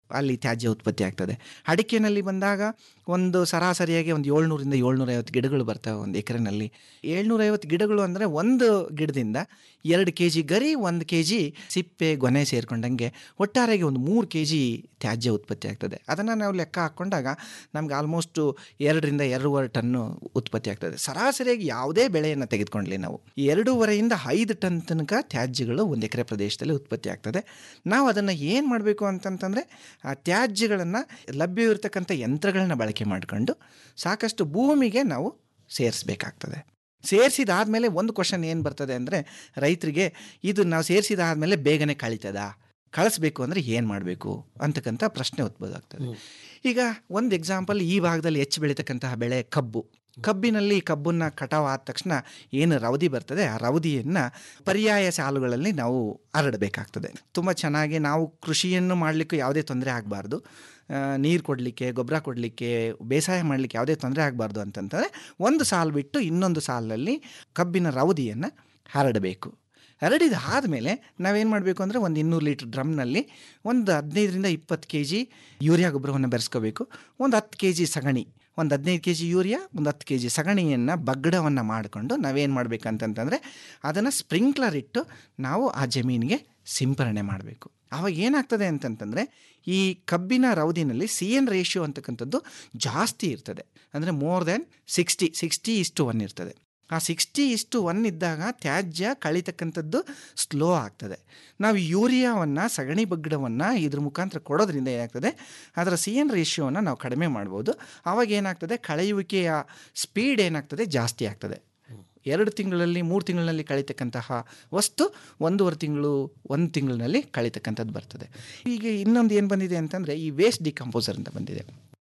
ಅಲ್ಲಿ ತ್ಯಾಜ್ಯ ಉತ್ಪತ್ತಿ ಆಗ್ತದೆ ಅಡಿಕೆನಲ್ಲಿ ಬಂದಾಗ ಒಂದು ಸರಾಸರಿಯಾಗಿ ಒಂದು ಏಳ್ನೂರಿಂದ ಏಳ್ನೂರೈವತ್ತು ಗಿಡಗಳು ಬರ್ತವೆ ಒಂದು ಎಕರೆನಲ್ಲಿ ಏಳ್ನೂರೈವತ್ತು ಗಿಡಗಳು ಅಂದರೆ ಒಂದು ಗಿಡದಿಂದ ಎರಡು ಕೆ ಜಿ ಗರಿ ಒಂದು ಕೆ ಜಿ ಸಿಪ್ಪೆ ಗೊನೆ ಸೇರಿಕೊಂಡಂಗೆ ಒಟ್ಟಾರೆಗೆ ಒಂದು ಮೂರು ಕೆ ಜಿ ತ್ಯಾಜ್ಯ ಉತ್ಪತ್ತಿ ಆಗ್ತದೆ ಅದನ್ನು ನಾವು ಲೆಕ್ಕ ಹಾಕ್ಕೊಂಡಾಗ ನಮ್ಗೆ ಆಲ್ಮೋಸ್ಟು ಎರಡರಿಂದ ಎರಡೂವರೆ ಟನ್ನು ಉತ್ಪತ್ತಿ ಆಗ್ತದೆ ಸರಾಸರಿಯಾಗಿ ಯಾವುದೇ ಬೆಳೆಯನ್ನು ತೆಗೆದುಕೊಂಡ್ಲಿ ನಾವು ಎರಡೂವರೆಯಿಂದ ಐದು ಟನ್ ತನಕ ತ್ಯಾಜ್ಯಗಳು ಒಂದು ಎಕರೆ ಪ್ರದೇಶದಲ್ಲಿ ಉತ್ಪತ್ತಿ ಆಗ್ತದೆ ನಾವು ಅದನ್ನು ಏನು ಮಾಡಬೇಕು ಅಂತಂತಂದರೆ ಆ ತ್ಯಾಜ್ಯಗಳನ್ನು ಲಭ್ಯವಿರತಕ್ಕಂಥ ಯಂತ್ರಗಳನ್ನ ಬಳಕೆ ಮಾಡಿಕೊಂಡು ಸಾಕಷ್ಟು ಭೂಮಿಗೆ ನಾವು ಸೇರಿಸ್ಬೇಕಾಗ್ತದೆ ಸೇರಿಸಿದಾದ್ಮೇಲೆ ಒಂದು ಕ್ವಶನ್ ಏನು ಬರ್ತದೆ ಅಂದರೆ ರೈತರಿಗೆ ಇದು ನಾವು ಸೇರಿಸಿದಾದ್ಮೇಲೆ ಬೇಗನೆ ಕಳೀತದ ಕಳಿಸ್ಬೇಕು ಅಂದರೆ ಏನು ಮಾಡಬೇಕು ಅಂತಕ್ಕಂಥ ಪ್ರಶ್ನೆ ಉದ್ಭವ ಆಗ್ತದೆ ಈಗ ಒಂದು ಎಕ್ಸಾಂಪಲ್ ಈ ಭಾಗದಲ್ಲಿ ಹೆಚ್ಚು ಬೆಳೀತಕ್ಕಂತಹ ಬೆಳೆ ಕಬ್ಬು ಕಬ್ಬಿನಲ್ಲಿ ಕಬ್ಬನ್ನು ಕಟಾವು ಆದ ತಕ್ಷಣ ಏನು ರವದಿ ಬರ್ತದೆ ಆ ರವದಿಯನ್ನು ಪರ್ಯಾಯ ಸಾಲುಗಳಲ್ಲಿ ನಾವು ಹರಡಬೇಕಾಗ್ತದೆ ತುಂಬ ಚೆನ್ನಾಗಿ ನಾವು ಕೃಷಿಯನ್ನು ಮಾಡಲಿಕ್ಕೆ ಯಾವುದೇ ತೊಂದರೆ ಆಗಬಾರ್ದು ನೀರು ಕೊಡಲಿಕ್ಕೆ ಗೊಬ್ಬರ ಕೊಡಲಿಕ್ಕೆ ಬೇಸಾಯ ಮಾಡಲಿಕ್ಕೆ ಯಾವುದೇ ತೊಂದರೆ ಆಗಬಾರ್ದು ಅಂತಂತಂದರೆ ಒಂದು ಸಾಲು ಬಿಟ್ಟು ಇನ್ನೊಂದು ಸಾಲಿನಲ್ಲಿ ಕಬ್ಬಿನ ರವದಿಯನ್ನು ಹರಡಬೇಕು ಹರಡಿದ ಆದಮೇಲೆ ನಾವೇನು ಮಾಡಬೇಕು ಅಂದರೆ ಒಂದು ಇನ್ನೂರು ಲೀಟ್ರ್ ಡ್ರಮ್ನಲ್ಲಿ ಒಂದು ಹದಿನೈದರಿಂದ ಇಪ್ಪತ್ತು ಕೆ ಜಿ ಯೂರಿಯಾ ಗೊಬ್ಬರವನ್ನು ಬೆರೆಸ್ಕೋಬೇಕು ಒಂದು ಹತ್ತು ಕೆ ಜಿ ಸಗಣಿ ಒಂದು ಹದಿನೈದು ಕೆ ಜಿ ಯೂರಿಯಾ ಒಂದು ಹತ್ತು ಕೆ ಜಿ ಸಗಣಿಯನ್ನು ಬಗ್ಗಡವನ್ನು ಮಾಡಿಕೊಂಡು ನಾವೇನು ಮಾಡಬೇಕಂತಂತಂದರೆ ಅದನ್ನು ಸ್ಪ್ರಿಂಕ್ಲರ್ ಇಟ್ಟು ನಾವು ಆ ಜಮೀನಿಗೆ ಸಿಂಪರಣೆ ಮಾಡಬೇಕು ಆವಾಗ ಏನಾಗ್ತದೆ ಅಂತಂತಂದರೆ ಈ ಕಬ್ಬಿನ ರವದಿನಲ್ಲಿ ಸಿ ಎನ್ ರೇಷಿಯೋ ಅಂತಕ್ಕಂಥದ್ದು ಜಾಸ್ತಿ ಇರ್ತದೆ ಅಂದರೆ ಮೋರ್ ದೆನ್ ಸಿಕ್ಸ್ಟಿ ಸಿಕ್ಸ್ಟಿ ಇಷ್ಟು ಒನ್ ಇರ್ತದೆ ಆ ಸಿಕ್ಸ್ಟಿ ಇಷ್ಟು ಒನ್ ಇದ್ದಾಗ ತ್ಯಾಜ್ಯ ಕಳೀತಕ್ಕಂಥದ್ದು ಸ್ಲೋ ಆಗ್ತದೆ ನಾವು ಯೂರಿಯಾವನ್ನು ಸಗಣಿ ಬಗ್ಗಡವನ್ನು ಇದ್ರ ಮುಖಾಂತರ ಕೊಡೋದ್ರಿಂದ ಏನಾಗ್ತದೆ ಅದರ ಸಿ ಎನ್ ರೇಷಿಯೋನ ನಾವು ಕಡಿಮೆ ಮಾಡ್ಬೋದು ಆವಾಗ ಏನಾಗ್ತದೆ ಕಳೆಯುವಿಕೆಯ ಸ್ಪೀಡ್ ಏನಾಗ್ತದೆ ಜಾಸ್ತಿ ಆಗ್ತದೆ ಎರಡು ತಿಂಗಳಲ್ಲಿ ಮೂರು ತಿಂಗಳಲ್ಲಿ ಕಳೀತಕ್ಕಂತಹ ವಸ್ತು ಒಂದೂವರೆ ತಿಂಗಳು ಒಂದು ತಿಂಗಳಿನಲ್ಲಿ ಕಳೀತಕ್ಕಂಥದ್ದು ಬರ್ತದೆ ಈಗ ಇನ್ನೊಂದು ಏನು ಬಂದಿದೆ ಅಂತಂದರೆ ಈ ವೇಸ್ಟ್ ಡಿಕಂಪೋಸರ್ ಅಂತ ಬಂದಿದೆ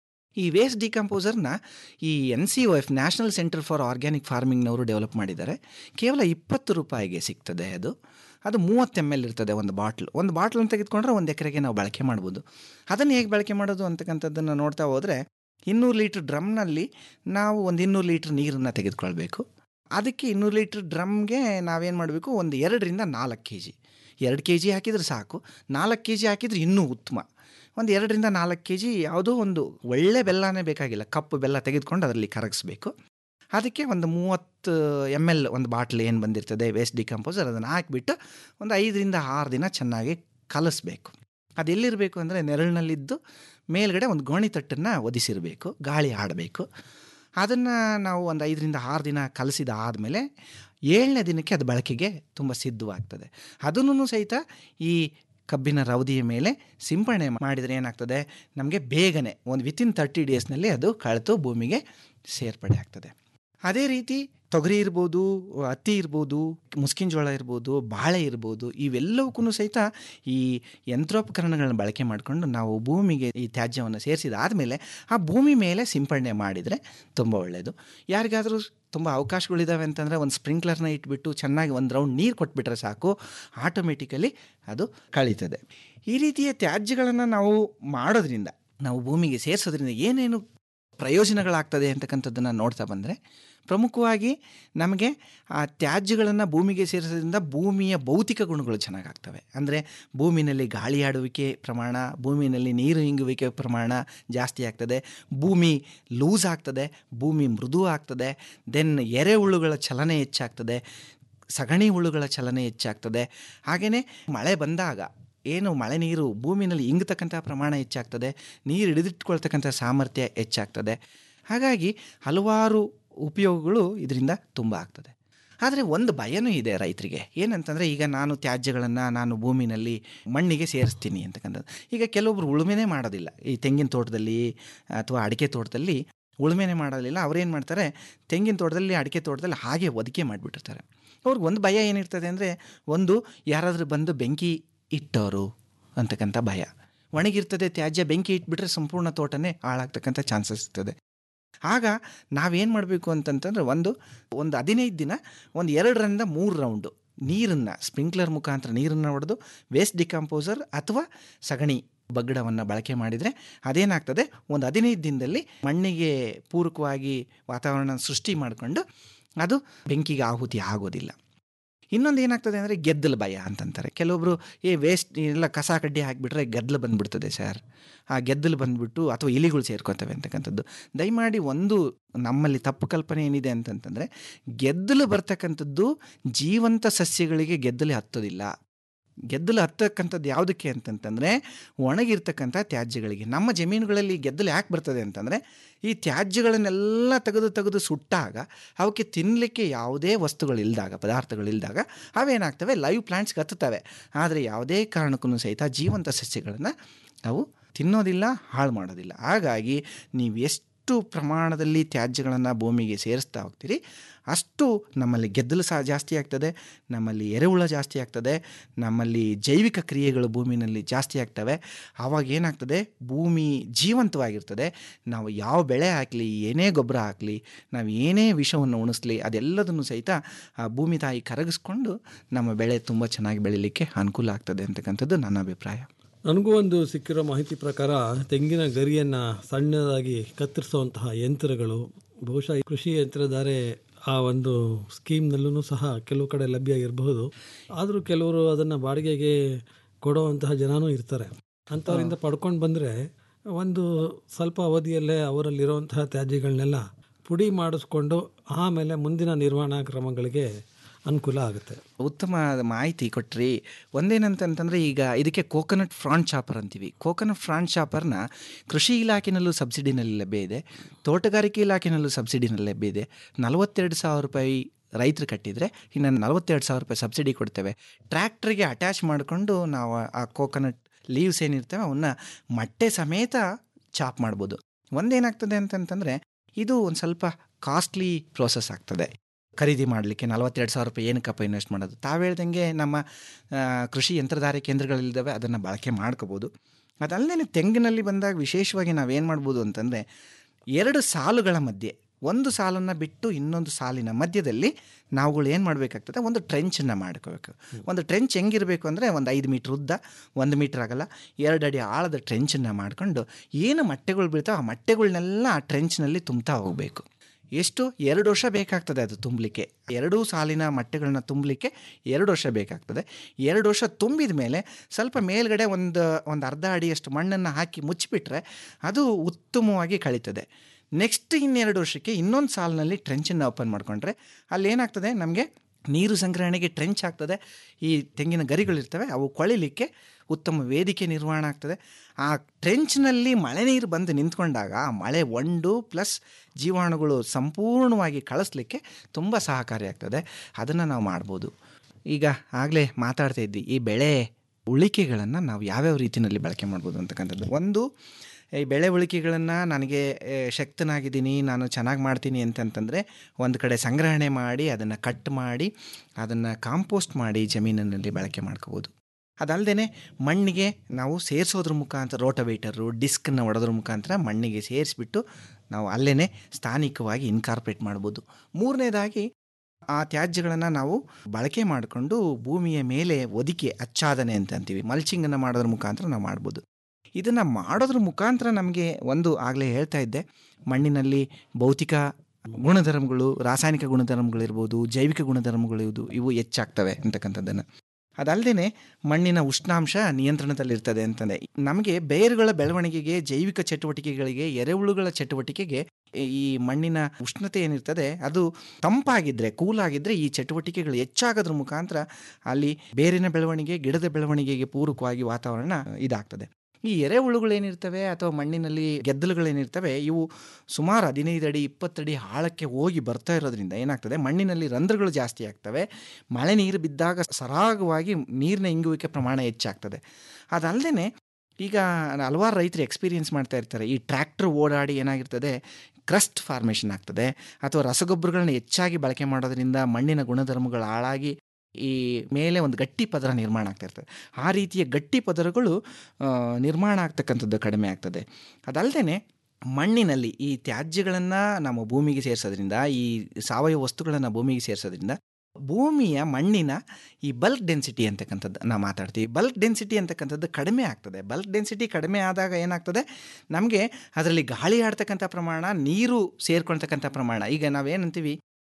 ಈ ವೇಸ್ಟ್ ಡಿಕಂಪೋಸರ್ನ ಈ N C O F national centre for organic ಫಾರ್ಮಿಂಗ್ನವರು ಡೆವಲಪ್ ಮಾಡಿದ್ದಾರೆ ಕೇವಲ ಇಪ್ಪತ್ತು ರೂಪಾಯಿಗೆ ಸಿಗ್ತದೆ ಅದು ಅದು ಮೂವತ್ತು ಎಮ್ ಎಲ್ ಇರ್ತದೆ ಒಂದು ಬಾಟ್ಲ್ ಒಂದು ಬಾಟ್ಲನ್ನು ತೆಗೆದುಕೊಂಡ್ರೆ ಒಂದು ಎಕರೆಗೆ ನಾವು ಬಳಕೆ ಮಾಡ್ಬೋದು ಅದನ್ನು ಹೇಗೆ ಬಳಕೆ ಮಾಡೋದು ಅಂತಕ್ಕಂಥದ್ದನ್ನು ನೋಡ್ತಾ ಹೋದರೆ ಇನ್ನೂರು ಲೀಟ್ರ್ ಡ್ರಮ್ನಲ್ಲಿ ನಾವು ಒಂದು ಇನ್ನೂರು ಲೀಟ್ರ್ ನೀರನ್ನು ತೆಗೆದುಕೊಳ್ಬೇಕು ಅದಕ್ಕೆ ಇನ್ನೂರು ಲೀಟ್ರ್ ಡ್ರಮ್ಗೆ ನಾವೇನು ಮಾಡಬೇಕು ಒಂದು ಎರಡರಿಂದ ನಾಲ್ಕು ಕೆ ಜಿ ಎರಡು ಕೆ ಜಿ ಹಾಕಿದರೆ ಸಾಕು ನಾಲ್ಕು ಕೆ ಜಿ ಹಾಕಿದರೆ ಇನ್ನೂ ಉತ್ತಮ ಒಂದು ಎರಡರಿಂದ ನಾಲ್ಕು ಕೆ ಜಿ ಯಾವುದೋ ಒಂದು ಒಳ್ಳೆ ಬೆಲ್ಲನೇ ಬೇಕಾಗಿಲ್ಲ ಕಪ್ಪು ಬೆಲ್ಲ ತೆಗೆದುಕೊಂಡು ಅದರಲ್ಲಿ ಕರಗಿಸ್ಬೇಕು ಅದಕ್ಕೆ ಒಂದು ಮೂವತ್ತು ಎಮ್ ಎಲ್ ಒಂದು ಬಾಟ್ಲ್ ಏನು ಬಂದಿರ್ತದೆ ವೇಸ್ಟ್ ಡಿಕಂಪೋಸರ್ ಅದನ್ನು ಹಾಕಿಬಿಟ್ಟು ಒಂದು ಐದರಿಂದ ಆರು ದಿನ ಚೆನ್ನಾಗಿ ಕಲಿಸ್ಬೇಕು ಅದು ಎಲ್ಲಿರಬೇಕು ಅಂದರೆ ನೆರಳಿನಲ್ಲಿದ್ದು ಮೇಲ್ಗಡೆ ಒಂದು ಗೋಣಿ ತಟ್ಟನ್ನು ಒದಿಸಿರಬೇಕು ಗಾಳಿ ಆಡಬೇಕು ಅದನ್ನು ನಾವು ಒಂದು ಐದರಿಂದ ಆರು ದಿನ ಕಲಸಿದ ಆದಮೇಲೆ ಏಳನೇ ದಿನಕ್ಕೆ ಅದು ಬಳಕೆಗೆ ತುಂಬ ಸಿದ್ಧವಾಗ್ತದೆ ಅದನ್ನು ಸಹಿತ ಈ ಕಬ್ಬಿನ ರವದಿಯ ಮೇಲೆ ಸಿಂಪರಣೆ ಮಾಡಿದರೆ ಏನಾಗ್ತದೆ ನಮಗೆ ಬೇಗನೆ ಒಂದು ವಿತಿನ್ ತರ್ಟಿ ಡೇಸ್ನಲ್ಲಿ ಅದು ಕಳೆತು ಭೂಮಿಗೆ ಸೇರ್ಪಡೆ ಆಗ್ತದೆ ಅದೇ ರೀತಿ ತೊಗರಿ ಇರ್ಬೋದು ಹತ್ತಿ ಇರ್ಬೋದು ಮುಸ್ಕಿನ ಜೋಳ ಇರ್ಬೋದು ಬಾಳೆ ಇರ್ಬೋದು ಇವೆಲ್ಲವಕ್ಕೂ ಸಹಿತ ಈ ಯಂತ್ರೋಪಕರಣಗಳನ್ನ ಬಳಕೆ ಮಾಡಿಕೊಂಡು ನಾವು ಭೂಮಿಗೆ ಈ ತ್ಯಾಜ್ಯವನ್ನು ಸೇರಿಸಿದ ಆದಮೇಲೆ ಆ ಭೂಮಿ ಮೇಲೆ ಸಿಂಪಡಣೆ ಮಾಡಿದರೆ ತುಂಬ ಒಳ್ಳೆಯದು ಯಾರಿಗಾದರೂ ತುಂಬ ಅವಕಾಶಗಳಿದ್ದಾವೆ ಅಂತಂದರೆ ಒಂದು ಸ್ಪ್ರಿಂಕ್ಲರ್ನ ಇಟ್ಬಿಟ್ಟು ಚೆನ್ನಾಗಿ ಒಂದು ರೌಂಡ್ ನೀರು ಕೊಟ್ಬಿಟ್ರೆ ಸಾಕು ಆಟೋಮೆಟಿಕಲಿ ಅದು ಕಳೀತದೆ ಈ ರೀತಿಯ ತ್ಯಾಜ್ಯಗಳನ್ನು ನಾವು ಮಾಡೋದ್ರಿಂದ ನಾವು ಭೂಮಿಗೆ ಸೇರಿಸೋದ್ರಿಂದ ಏನೇನು ಪ್ರಯೋಜನಗಳಾಗ್ತದೆ ಅಂತಕ್ಕಂಥದ್ದನ್ನು ನೋಡ್ತಾ ಬಂದರೆ ಪ್ರಮುಖವಾಗಿ ನಮಗೆ ಆ ತ್ಯಾಜ್ಯಗಳನ್ನು ಭೂಮಿಗೆ ಸೇರಿಸೋದ್ರಿಂದ ಭೂಮಿಯ ಭೌತಿಕ ಗುಣಗಳು ಚೆನ್ನಾಗಾಗ್ತವೆ ಅಂದರೆ ಭೂಮಿನಲ್ಲಿ ಗಾಳಿ ಆಡುವಿಕೆ ಪ್ರಮಾಣ ಭೂಮಿನಲ್ಲಿ ನೀರು ಇಂಗುವಿಕೆ ಪ್ರಮಾಣ ಜಾಸ್ತಿ ಆಗ್ತದೆ ಭೂಮಿ ಲೂಸ್ ಆಗ್ತದೆ ಭೂಮಿ ಮೃದು ಆಗ್ತದೆ ದೆನ್ ಎರೆಹುಳುಗಳ ಚಲನೆ ಹೆಚ್ಚಾಗ್ತದೆ ಸಗಣಿ ಹುಳುಗಳ ಚಲನೆ ಹೆಚ್ಚಾಗ್ತದೆ ಹಾಗೆಯೇ ಮಳೆ ಬಂದಾಗ ಏನು ಮಳೆ ನೀರು ಭೂಮಿನಲ್ಲಿ ಇಂಗತಕ್ಕಂಥ ಪ್ರಮಾಣ ಹೆಚ್ಚಾಗ್ತದೆ ನೀರು ಹಿಡಿದಿಟ್ಕೊಳ್ತಕ್ಕಂಥ ಸಾಮರ್ಥ್ಯ ಹೆಚ್ಚಾಗ್ತದೆ ಹಾಗಾಗಿ ಹಲವಾರು ಉಪಯೋಗಗಳು ಇದರಿಂದ ತುಂಬ ಆಗ್ತದೆ ಆದರೆ ಒಂದು ಭಯನೂ ಇದೆ ರೈತರಿಗೆ ಏನಂತಂದರೆ ಈಗ ನಾನು ತ್ಯಾಜ್ಯಗಳನ್ನು ನಾನು ಭೂಮಿನಲ್ಲಿ ಮಣ್ಣಿಗೆ ಸೇರಿಸ್ತೀನಿ ಅಂತಕ್ಕಂಥದ್ದು ಈಗ ಕೆಲವೊಬ್ರು ಉಳುಮೆನೇ ಮಾಡೋದಿಲ್ಲ ಈ ತೆಂಗಿನ ತೋಟದಲ್ಲಿ ಅಥವಾ ಅಡಿಕೆ ತೋಟದಲ್ಲಿ ಉಳುಮೆನೇ ಮಾಡೋದಿಲ್ಲ ಅವ್ರೇನು ಮಾಡ್ತಾರೆ ತೆಂಗಿನ ತೋಟದಲ್ಲಿ ಅಡಿಕೆ ತೋಟದಲ್ಲಿ ಹಾಗೆ ಒದಕೆ ಮಾಡಿಬಿಟ್ಟಿರ್ತಾರೆ ಅವ್ರಿಗೆ ಒಂದು ಭಯ ಏನಿರ್ತದೆ ಅಂದರೆ ಒಂದು ಯಾರಾದರೂ ಬಂದು ಬೆಂಕಿ ಇಟ್ಟವರು ಅಂತಕ್ಕಂಥ ಭಯ ಒಣಗಿರ್ತದೆ ತ್ಯಾಜ್ಯ ಬೆಂಕಿ ಇಟ್ಬಿಟ್ರೆ ಸಂಪೂರ್ಣ ತೋಟನೇ ಹಾಳಾಗ್ತಕ್ಕಂಥ ಚಾನ್ಸಸ್ ಇರ್ತದೆ ಆಗ ನಾವೇನು ಮಾಡಬೇಕು ಅಂತಂತಂದರೆ ಒಂದು ಒಂದು ಹದಿನೈದು ದಿನ ಒಂದು ಎರಡರಿಂದ ಮೂರು ರೌಂಡು ನೀರನ್ನು ಸ್ಪ್ರಿಂಕ್ಲರ್ ಮುಖಾಂತರ ನೀರನ್ನು ಹೊಡೆದು ವೇಸ್ಟ್ ಡಿಕಂಪೋಸರ್ ಅಥವಾ ಸಗಣಿ ಬಗ್ಗಡವನ್ನು ಬಳಕೆ ಮಾಡಿದರೆ ಅದೇನಾಗ್ತದೆ ಒಂದು ಹದಿನೈದು ದಿನದಲ್ಲಿ ಮಣ್ಣಿಗೆ ಪೂರಕವಾಗಿ ವಾತಾವರಣ ಸೃಷ್ಟಿ ಮಾಡಿಕೊಂಡು ಅದು ಬೆಂಕಿಗೆ ಆಹುತಿ ಆಗೋದಿಲ್ಲ ಇನ್ನೊಂದು ಏನಾಗ್ತದೆ ಅಂದರೆ ಗೆದ್ದಲು ಭಯ ಅಂತಂತಾರೆ ಕೆಲವೊಬ್ಬರು ಏ ವೇಸ್ಟ್ ಎಲ್ಲ ಕಸ ಕಡ್ಡಿ ಹಾಕಿಬಿಟ್ರೆ ಗೆದ್ದಲು ಬಂದ್ಬಿಡ್ತದೆ ಸರ್ ಆ ಗೆದ್ದಲು ಬಂದ್ಬಿಟ್ಟು ಅಥವಾ ಇಲಿಗಳು ಸೇರ್ಕೊತವೆ ಅಂತಕ್ಕಂಥದ್ದು ದಯಮಾಡಿ ಒಂದು ನಮ್ಮಲ್ಲಿ ತಪ್ಪು ಕಲ್ಪನೆ ಏನಿದೆ ಅಂತಂತಂದರೆ ಗೆದ್ದಲು ಬರ್ತಕ್ಕಂಥದ್ದು ಜೀವಂತ ಸಸ್ಯಗಳಿಗೆ ಗೆದ್ದಲು ಹತ್ತೋದಿಲ್ಲ ಗೆದ್ದಲು ಹತ್ತಕ್ಕಂಥದ್ದು ಯಾವುದಕ್ಕೆ ಅಂತಂತಂದರೆ ಒಣಗಿರ್ತಕ್ಕಂಥ ತ್ಯಾಜ್ಯಗಳಿಗೆ ನಮ್ಮ ಜಮೀನುಗಳಲ್ಲಿ ಗೆದ್ದಲು ಯಾಕೆ ಬರ್ತದೆ ಅಂತಂದರೆ ಈ ತ್ಯಾಜ್ಯಗಳನ್ನೆಲ್ಲ ತೆಗೆದು ತೆಗೆದು ಸುಟ್ಟಾಗ ಅವಕ್ಕೆ ತಿನ್ನಲಿಕ್ಕೆ ಯಾವುದೇ ವಸ್ತುಗಳಿಲ್ದಾಗ ಪದಾರ್ಥಗಳಿಲ್ದಾಗ ಅವೇನಾಗ್ತವೆ ಲೈವ್ ಪ್ಲಾಂಟ್ಸ್ಗೆ ಹತ್ತುತ್ತವೆ ಆದರೆ ಯಾವುದೇ ಕಾರಣಕ್ಕೂ ಸಹಿತ ಜೀವಂತ ಸಸ್ಯಗಳನ್ನು ಅವು ತಿನ್ನೋದಿಲ್ಲ ಹಾಳು ಮಾಡೋದಿಲ್ಲ ಹಾಗಾಗಿ ನೀವು ಎಷ್ಟು ಪ್ರಮಾಣದಲ್ಲಿ ತ್ಯಾಜ್ಯಗಳನ್ನು ಭೂಮಿಗೆ ಸೇರಿಸ್ತಾ ಹೋಗ್ತೀರಿ ಅಷ್ಟು ನಮ್ಮಲ್ಲಿ ಗೆದ್ದಲು ಸಹ ಜಾಸ್ತಿ ಆಗ್ತದೆ ನಮ್ಮಲ್ಲಿ ಎರೆಹುಳ ಜಾಸ್ತಿ ಆಗ್ತದೆ ನಮ್ಮಲ್ಲಿ ಜೈವಿಕ ಕ್ರಿಯೆಗಳು ಭೂಮಿನಲ್ಲಿ ಜಾಸ್ತಿ ಆಗ್ತವೆ ಆವಾಗ ಏನಾಗ್ತದೆ ಭೂಮಿ ಜೀವಂತವಾಗಿರ್ತದೆ ನಾವು ಯಾವ ಬೆಳೆ ಹಾಕಲಿ ಏನೇ ಗೊಬ್ಬರ ಹಾಕಲಿ ನಾವು ಏನೇ ವಿಷವನ್ನು ಉಣಿಸ್ಲಿ ಅದೆಲ್ಲದನ್ನು ಸಹಿತ ಆ ಭೂಮಿ ತಾಯಿ ಕರಗಿಸ್ಕೊಂಡು ನಮ್ಮ ಬೆಳೆ ತುಂಬ ಚೆನ್ನಾಗಿ ಬೆಳೀಲಿಕ್ಕೆ ಅನುಕೂಲ ಆಗ್ತದೆ ಅಂತಕ್ಕಂಥದ್ದು ನನ್ನ ಅಭಿಪ್ರಾಯ ನನಗೂ ಒಂದು ಸಿಕ್ಕಿರೋ ಮಾಹಿತಿ ಪ್ರಕಾರ ತೆಂಗಿನ ಗರಿಯನ್ನು ಸಣ್ಣದಾಗಿ ಕತ್ತರಿಸುವಂತಹ ಯಂತ್ರಗಳು ಬಹುಶಃ ಈ ಕೃಷಿ ಯಂತ್ರಧಾರೆ ಆ ಒಂದು ಸ್ಕೀಮ್ನಲ್ಲೂ ಸಹ ಕೆಲವು ಕಡೆ ಲಭ್ಯ ಇರಬಹುದು ಆದರೂ ಕೆಲವರು ಅದನ್ನು ಬಾಡಿಗೆಗೆ ಕೊಡುವಂತಹ ಜನನೂ ಇರ್ತಾರೆ ಅಂಥವರಿಂದ ಪಡ್ಕೊಂಡು ಬಂದರೆ ಒಂದು ಸ್ವಲ್ಪ ಅವಧಿಯಲ್ಲೇ ಅವರಲ್ಲಿರುವಂತಹ ತ್ಯಾಜ್ಯಗಳನ್ನೆಲ್ಲ ಪುಡಿ ಮಾಡಿಸ್ಕೊಂಡು ಆಮೇಲೆ ಮುಂದಿನ ನಿರ್ವಹಣಾ ಕ್ರಮಗಳಿಗೆ ಅನುಕೂಲ ಆಗುತ್ತೆ ಉತ್ತಮ ಮಾಹಿತಿ ಕೊಟ್ರಿ ಒಂದೇನಂತಂತಂದರೆ ಈಗ ಇದಕ್ಕೆ ಕೋಕೋನಟ್ ಫ್ರಾನ್ ಚಾಪರ್ ಅಂತೀವಿ ಕೋಕೋನಟ್ ಫ್ರಾನ್ ಚಾಪರ್ನ ಕೃಷಿ ಇಲಾಖೆನಲ್ಲೂ ಸಬ್ಸಿಡಿನಲ್ಲಿ ಲಭ್ಯ ಇದೆ ತೋಟಗಾರಿಕೆ ಇಲಾಖೆನಲ್ಲೂ ಸಬ್ಸಿಡಿನಲ್ಲಿ ಲಭ್ಯ ಇದೆ ನಲವತ್ತೆರಡು ಸಾವಿರ ರೂಪಾಯಿ ರೈತರು ಕಟ್ಟಿದರೆ ಇನ್ನು ನಲವತ್ತೆರಡು ಸಾವಿರ ರೂಪಾಯಿ ಸಬ್ಸಿಡಿ ಕೊಡ್ತೇವೆ ಟ್ರ್ಯಾಕ್ಟ್ರಿಗೆ ಅಟ್ಯಾಚ್ ಮಾಡಿಕೊಂಡು ನಾವು ಆ ಕೋಕೋನಟ್ ಲೀವ್ಸ್ ಏನಿರ್ತವೆ ಅವನ್ನ ಮೊಟ್ಟೆ ಸಮೇತ ಚಾಪ್ ಮಾಡ್ಬೋದು ಒಂದೇನಾಗ್ತದೆ ಅಂತಂತಂದರೆ ಇದು ಒಂದು ಸ್ವಲ್ಪ ಕಾಸ್ಟ್ಲಿ ಪ್ರೋಸೆಸ್ ಆಗ್ತದೆ ಖರೀದಿ ಮಾಡಲಿಕ್ಕೆ ನಲವತ್ತೆರಡು ಸಾವಿರ ರೂಪಾಯಿ ಏನಕ್ಕಪ್ಪ ಇನ್ವೆಸ್ಟ್ ಮಾಡೋದು ತಾವು ಹೇಳ್ದಂಗೆ ನಮ್ಮ ಆ, ಕೃಷಿ ಯಂತ್ರಧಾರೆ ಕೇಂದ್ರಗಳಿದ್ದಾವೆ ಅದನ್ನು ಬಳಕೆ ಮಾಡ್ಕೋಬೋದು ಅದಲ್ಲದೆ ತೆಂಗಿನಲ್ಲಿ ಬಂದಾಗ ವಿಶೇಷವಾಗಿ ನಾವೇನು ಮಾಡ್ಬೋದು ಅಂತಂದರೆ ಎರಡು ಸಾಲುಗಳ ಮಧ್ಯೆ ಒಂದು ಸಾಲನ್ನು ಬಿಟ್ಟು ಇನ್ನೊಂದು ಸಾಲಿನ ಮಧ್ಯದಲ್ಲಿ ನಾವುಗಳು ಏನು ಮಾಡಬೇಕಾಗ್ತದೆ ಒಂದು ಟ್ರೆಂಚನ್ನು ಮಾಡ್ಕೋಬೇಕು ಒಂದು ಟ್ರೆಂಚ್ ಹೆಂಗಿರಬೇಕು ಅಂದರೆ ಒಂದು ಐದು ಮೀಟ್ರ್ ಉದ್ದ ಒಂದು ಮೀಟ್ರ್ ಆಗಲ್ಲ ಎರಡು ಅಡಿ ಆಳದ ಟ್ರೆಂಚನ್ನು ಮಾಡಿಕೊಂಡು ಏನು ಮೊಟ್ಟೆಗಳು ಬೀಳ್ತಾವೆ ಆ ಮೊಟ್ಟೆಗಳನ್ನೆಲ್ಲ ಆ ಟ್ರೆಂಚ್ನಲ್ಲಿ ತುಂಬ್ತಾ ಹೋಗಬೇಕು ಎಷ್ಟು ಎರಡು ವರ್ಷ ಬೇಕಾಗ್ತದೆ ಅದು ತುಂಬಲಿಕ್ಕೆ ಎರಡೂ ಸಾಲಿನ ಮೊಟ್ಟೆಗಳನ್ನ ತುಂಬಲಿಕ್ಕೆ ಎರಡು ವರ್ಷ ಬೇಕಾಗ್ತದೆ ಎರಡು ವರ್ಷ ತುಂಬಿದ ಮೇಲೆ ಸ್ವಲ್ಪ ಮೇಲ್ಗಡೆ ಒಂದು ಒಂದು ಅರ್ಧ ಅಡಿಯಷ್ಟು ಮಣ್ಣನ್ನು ಹಾಕಿ ಮುಚ್ಚಿಬಿಟ್ರೆ ಅದು ಉತ್ತಮವಾಗಿ ಕಳೀತದೆ ನೆಕ್ಸ್ಟ್ ಇನ್ನೆರಡು ವರ್ಷಕ್ಕೆ ಇನ್ನೊಂದು ಸಾಲಿನಲ್ಲಿ ಟ್ರೆಂಚನ್ನು ಓಪನ್ ಮಾಡಿಕೊಂಡ್ರೆ ಅಲ್ಲಿ ಏನಾಗ್ತದೆ ನಮಗೆ ನೀರು ಸಂಗ್ರಹಣೆಗೆ ಟ್ರೆಂಚ್ ಆಗ್ತದೆ ಈ ತೆಂಗಿನ ಗರಿಗಳಿರ್ತವೆ ಅವು ಕೊಳಿಲಿಕ್ಕೆ ಉತ್ತಮ ವೇದಿಕೆ ನಿರ್ವಹಣೆ ಆಗ್ತದೆ ಆ ಟ್ರೆಂಚ್ನಲ್ಲಿ ಮಳೆ ನೀರು ಬಂದು ನಿಂತ್ಕೊಂಡಾಗ ಆ ಮಳೆ ಒಂಡು ಪ್ಲಸ್ ಜೀವಾಣುಗಳು ಸಂಪೂರ್ಣವಾಗಿ ಕಳಿಸ್ಲಿಕ್ಕೆ ತುಂಬ ಸಹಕಾರಿಯಾಗ್ತದೆ ಅದನ್ನು ನಾವು ಮಾಡ್ಬೋದು ಈಗ ಆಗಲೇ ಮಾತಾಡ್ತಾ ಇದ್ವಿ ಈ ಬೆಳೆ ಉಳಿಕೆಗಳನ್ನು ನಾವು ಯಾವ್ಯಾವ ರೀತಿಯಲ್ಲಿ ಬಳಕೆ ಮಾಡ್ಬೋದು ಅಂತಕ್ಕಂಥದ್ದು ಒಂದು ಈ ಬೆಳೆ ಉಳಿಕೆಗಳನ್ನು ನನಗೆ ಏ, ಶಕ್ತನಾಗಿದ್ದೀನಿ ನಾನು ಚೆನ್ನಾಗಿ ಮಾಡ್ತೀನಿ ಅಂತಂತಂದರೆ ಒಂದು ಕಡೆ ಸಂಗ್ರಹಣೆ ಮಾಡಿ ಅದನ್ನು ಕಟ್ ಮಾಡಿ ಅದನ್ನು ಕಾಂಪೋಸ್ಟ್ ಮಾಡಿ ಜಮೀನಿನಲ್ಲಿ ಬಳಕೆ ಮಾಡ್ಕೋಬೋದು ಅದಲ್ಲದೆ ಮಣ್ಣಿಗೆ ನಾವು ಸೇರಿಸೋದ್ರ ಮುಖಾಂತರ ರೋಟವೇಟರು ಡಿಸ್ಕನ್ನು ಹೊಡೋದ್ರ ಮುಖಾಂತರ ಮಣ್ಣಿಗೆ ಸೇರಿಸ್ಬಿಟ್ಟು ನಾವು ಅಲ್ಲೇ ಸ್ಥಾನಿಕವಾಗಿ ಇನ್ಕಾರ್ಪೊರೇಟ್ ಮಾಡ್ಬೋದು ಮೂರನೇದಾಗಿ ಆ ತ್ಯಾಜ್ಯಗಳನ್ನು ನಾವು ಬಳಕೆ ಮಾಡಿಕೊಂಡು ಭೂಮಿಯ ಮೇಲೆ ಒದಿಕೆ ಅಚ್ಚಾದನೆ ಅಂತ ಅಂತೀವಿ ಮಲ್ಚಿಂಗನ್ನು ಮಾಡೋದ್ರ ಮುಖಾಂತರ ನಾವು ಮಾಡ್ಬೋದು ಇದನ್ನು ಮಾಡೋದ್ರ ಮುಖಾಂತರ ನಮಗೆ ಒಂದು ಆಗಲೇ ಹೇಳ್ತಾ ಇದ್ದೆ ಮಣ್ಣಿನಲ್ಲಿ ಭೌತಿಕ ಗುಣಧರ್ಮಗಳು ರಾಸಾಯನಿಕ ಗುಣಧರ್ಮಗಳಿರ್ಬೋದು ಜೈವಿಕ ಗುಣಧರ್ಮಗಳು ಇವು ಹೆಚ್ಚಾಗ್ತವೆ ಅಂತಕ್ಕಂಥದ್ದನ್ನು ಅದಲ್ಲದೆ ಮಣ್ಣಿನ ಉಷ್ಣಾಂಶ ನಿಯಂತ್ರಣದಲ್ಲಿರ್ತದೆ ಅಂತಂದೆ ನಮಗೆ ಬೇರುಗಳ ಬೆಳವಣಿಗೆಗೆ ಜೈವಿಕ ಚಟುವಟಿಕೆಗಳಿಗೆ ಎರೆಹುಳುಗಳ ಚಟುವಟಿಕೆಗೆ ಈ ಮಣ್ಣಿನ ಉಷ್ಣತೆ ಏನಿರ್ತದೆ ಅದು ತಂಪಾಗಿದ್ದರೆ ಕೂಲಾಗಿದ್ದರೆ ಈ ಚಟುವಟಿಕೆಗಳು ಹೆಚ್ಚಾಗೋದ್ರ ಮುಖಾಂತರ ಅಲ್ಲಿ ಬೇರಿನ ಬೆಳವಣಿಗೆ ಗಿಡದ ಬೆಳವಣಿಗೆಗೆ ಪೂರಕವಾಗಿ ವಾತಾವರಣ ಇದಾಗ್ತದೆ ಈ ಎರೆಹುಳುಗಳೇನಿರ್ತವೆ ಅಥವಾ ಮಣ್ಣಿನಲ್ಲಿ ಗೆದ್ದಲುಗಳೇನಿರ್ತವೆ ಇವು ಸುಮಾರು ಹದಿನೈದು ಅಡಿ ಇಪ್ಪತ್ತಡಿ ಆಳಕ್ಕೆ ಹೋಗಿ ಬರ್ತಾ ಇರೋದ್ರಿಂದ ಏನಾಗ್ತದೆ ಮಣ್ಣಿನಲ್ಲಿ ರಂಧ್ರಗಳು ಜಾಸ್ತಿ ಆಗ್ತವೆ ಮಳೆ ನೀರು ಬಿದ್ದಾಗ ಸರಾಗವಾಗಿ ನೀರಿನ ಇಂಗುವಿಕೆ ಪ್ರಮಾಣ ಹೆಚ್ಚಾಗ್ತದೆ ಅದಲ್ಲದೆ ಈಗ ಹಲವಾರು ರೈತರು ಎಕ್ಸ್ಪೀರಿಯೆನ್ಸ್ ಮಾಡ್ತಾ ಇರ್ತಾರೆ ಈ ಟ್ರ್ಯಾಕ್ಟರ್ ಓಡಾಡಿ ಏನಾಗಿರ್ತದೆ ಕ್ರಸ್ಟ್ ಫಾರ್ಮೇಷನ್ ಆಗ್ತದೆ ಅಥವಾ ರಸಗೊಬ್ಬರಗಳನ್ನ ಹೆಚ್ಚಾಗಿ ಬಳಕೆ ಮಾಡೋದ್ರಿಂದ ಮಣ್ಣಿನ ಗುಣಧರ್ಮಗಳು ಹಾಳಾಗಿ ಈ ಮೇಲೆ ಒಂದು ಗಟ್ಟಿ ಪದರ ನಿರ್ಮಾಣ ಆಗ್ತಾ ಇರ್ತದೆ ಆ ರೀತಿಯ ಗಟ್ಟಿ ಪದರಗಳು ಆ, ನಿರ್ಮಾಣ ಆಗ್ತಕ್ಕಂಥದ್ದು ಕಡಿಮೆ ಆಗ್ತದೆ ಅದಲ್ಲದೆ ಮಣ್ಣಿನಲ್ಲಿ ಈ ತ್ಯಾಜ್ಯಗಳನ್ನು ನಮ್ಮ ಭೂಮಿಗೆ ಸೇರಿಸೋದ್ರಿಂದ ಈ ಸಾವಯವ ವಸ್ತುಗಳನ್ನು ಭೂಮಿಗೆ ಸೇರಿಸೋದ್ರಿಂದ ಭೂಮಿಯ ಮಣ್ಣಿನ ಈ ಬಲ್ಕ್ ಡೆನ್ಸಿಟಿ ಅಂತಕ್ಕಂಥದ್ದು ನಾವು ಮಾತಾಡ್ತೀವಿ ಬಲ್ಕ್ ಡೆನ್ಸಿಟಿ ಅಂತಕ್ಕಂಥದ್ದು ಕಡಿಮೆ ಆಗ್ತದೆ ಬಲ್ಕ್ ಡೆನ್ಸಿಟಿ ಕಡಿಮೆ ಆದಾಗ ಏನಾಗ್ತದೆ ನಮಗೆ ಅದರಲ್ಲಿ ಗಾಳಿ ಆಡ್ತಕ್ಕಂಥ ಪ್ರಮಾಣ ನೀರು ಸೇರ್ಕೊಳ್ತಕ್ಕಂಥ ಪ್ರಮಾಣ ಈಗ ನಾವೇನಂತೀವಿ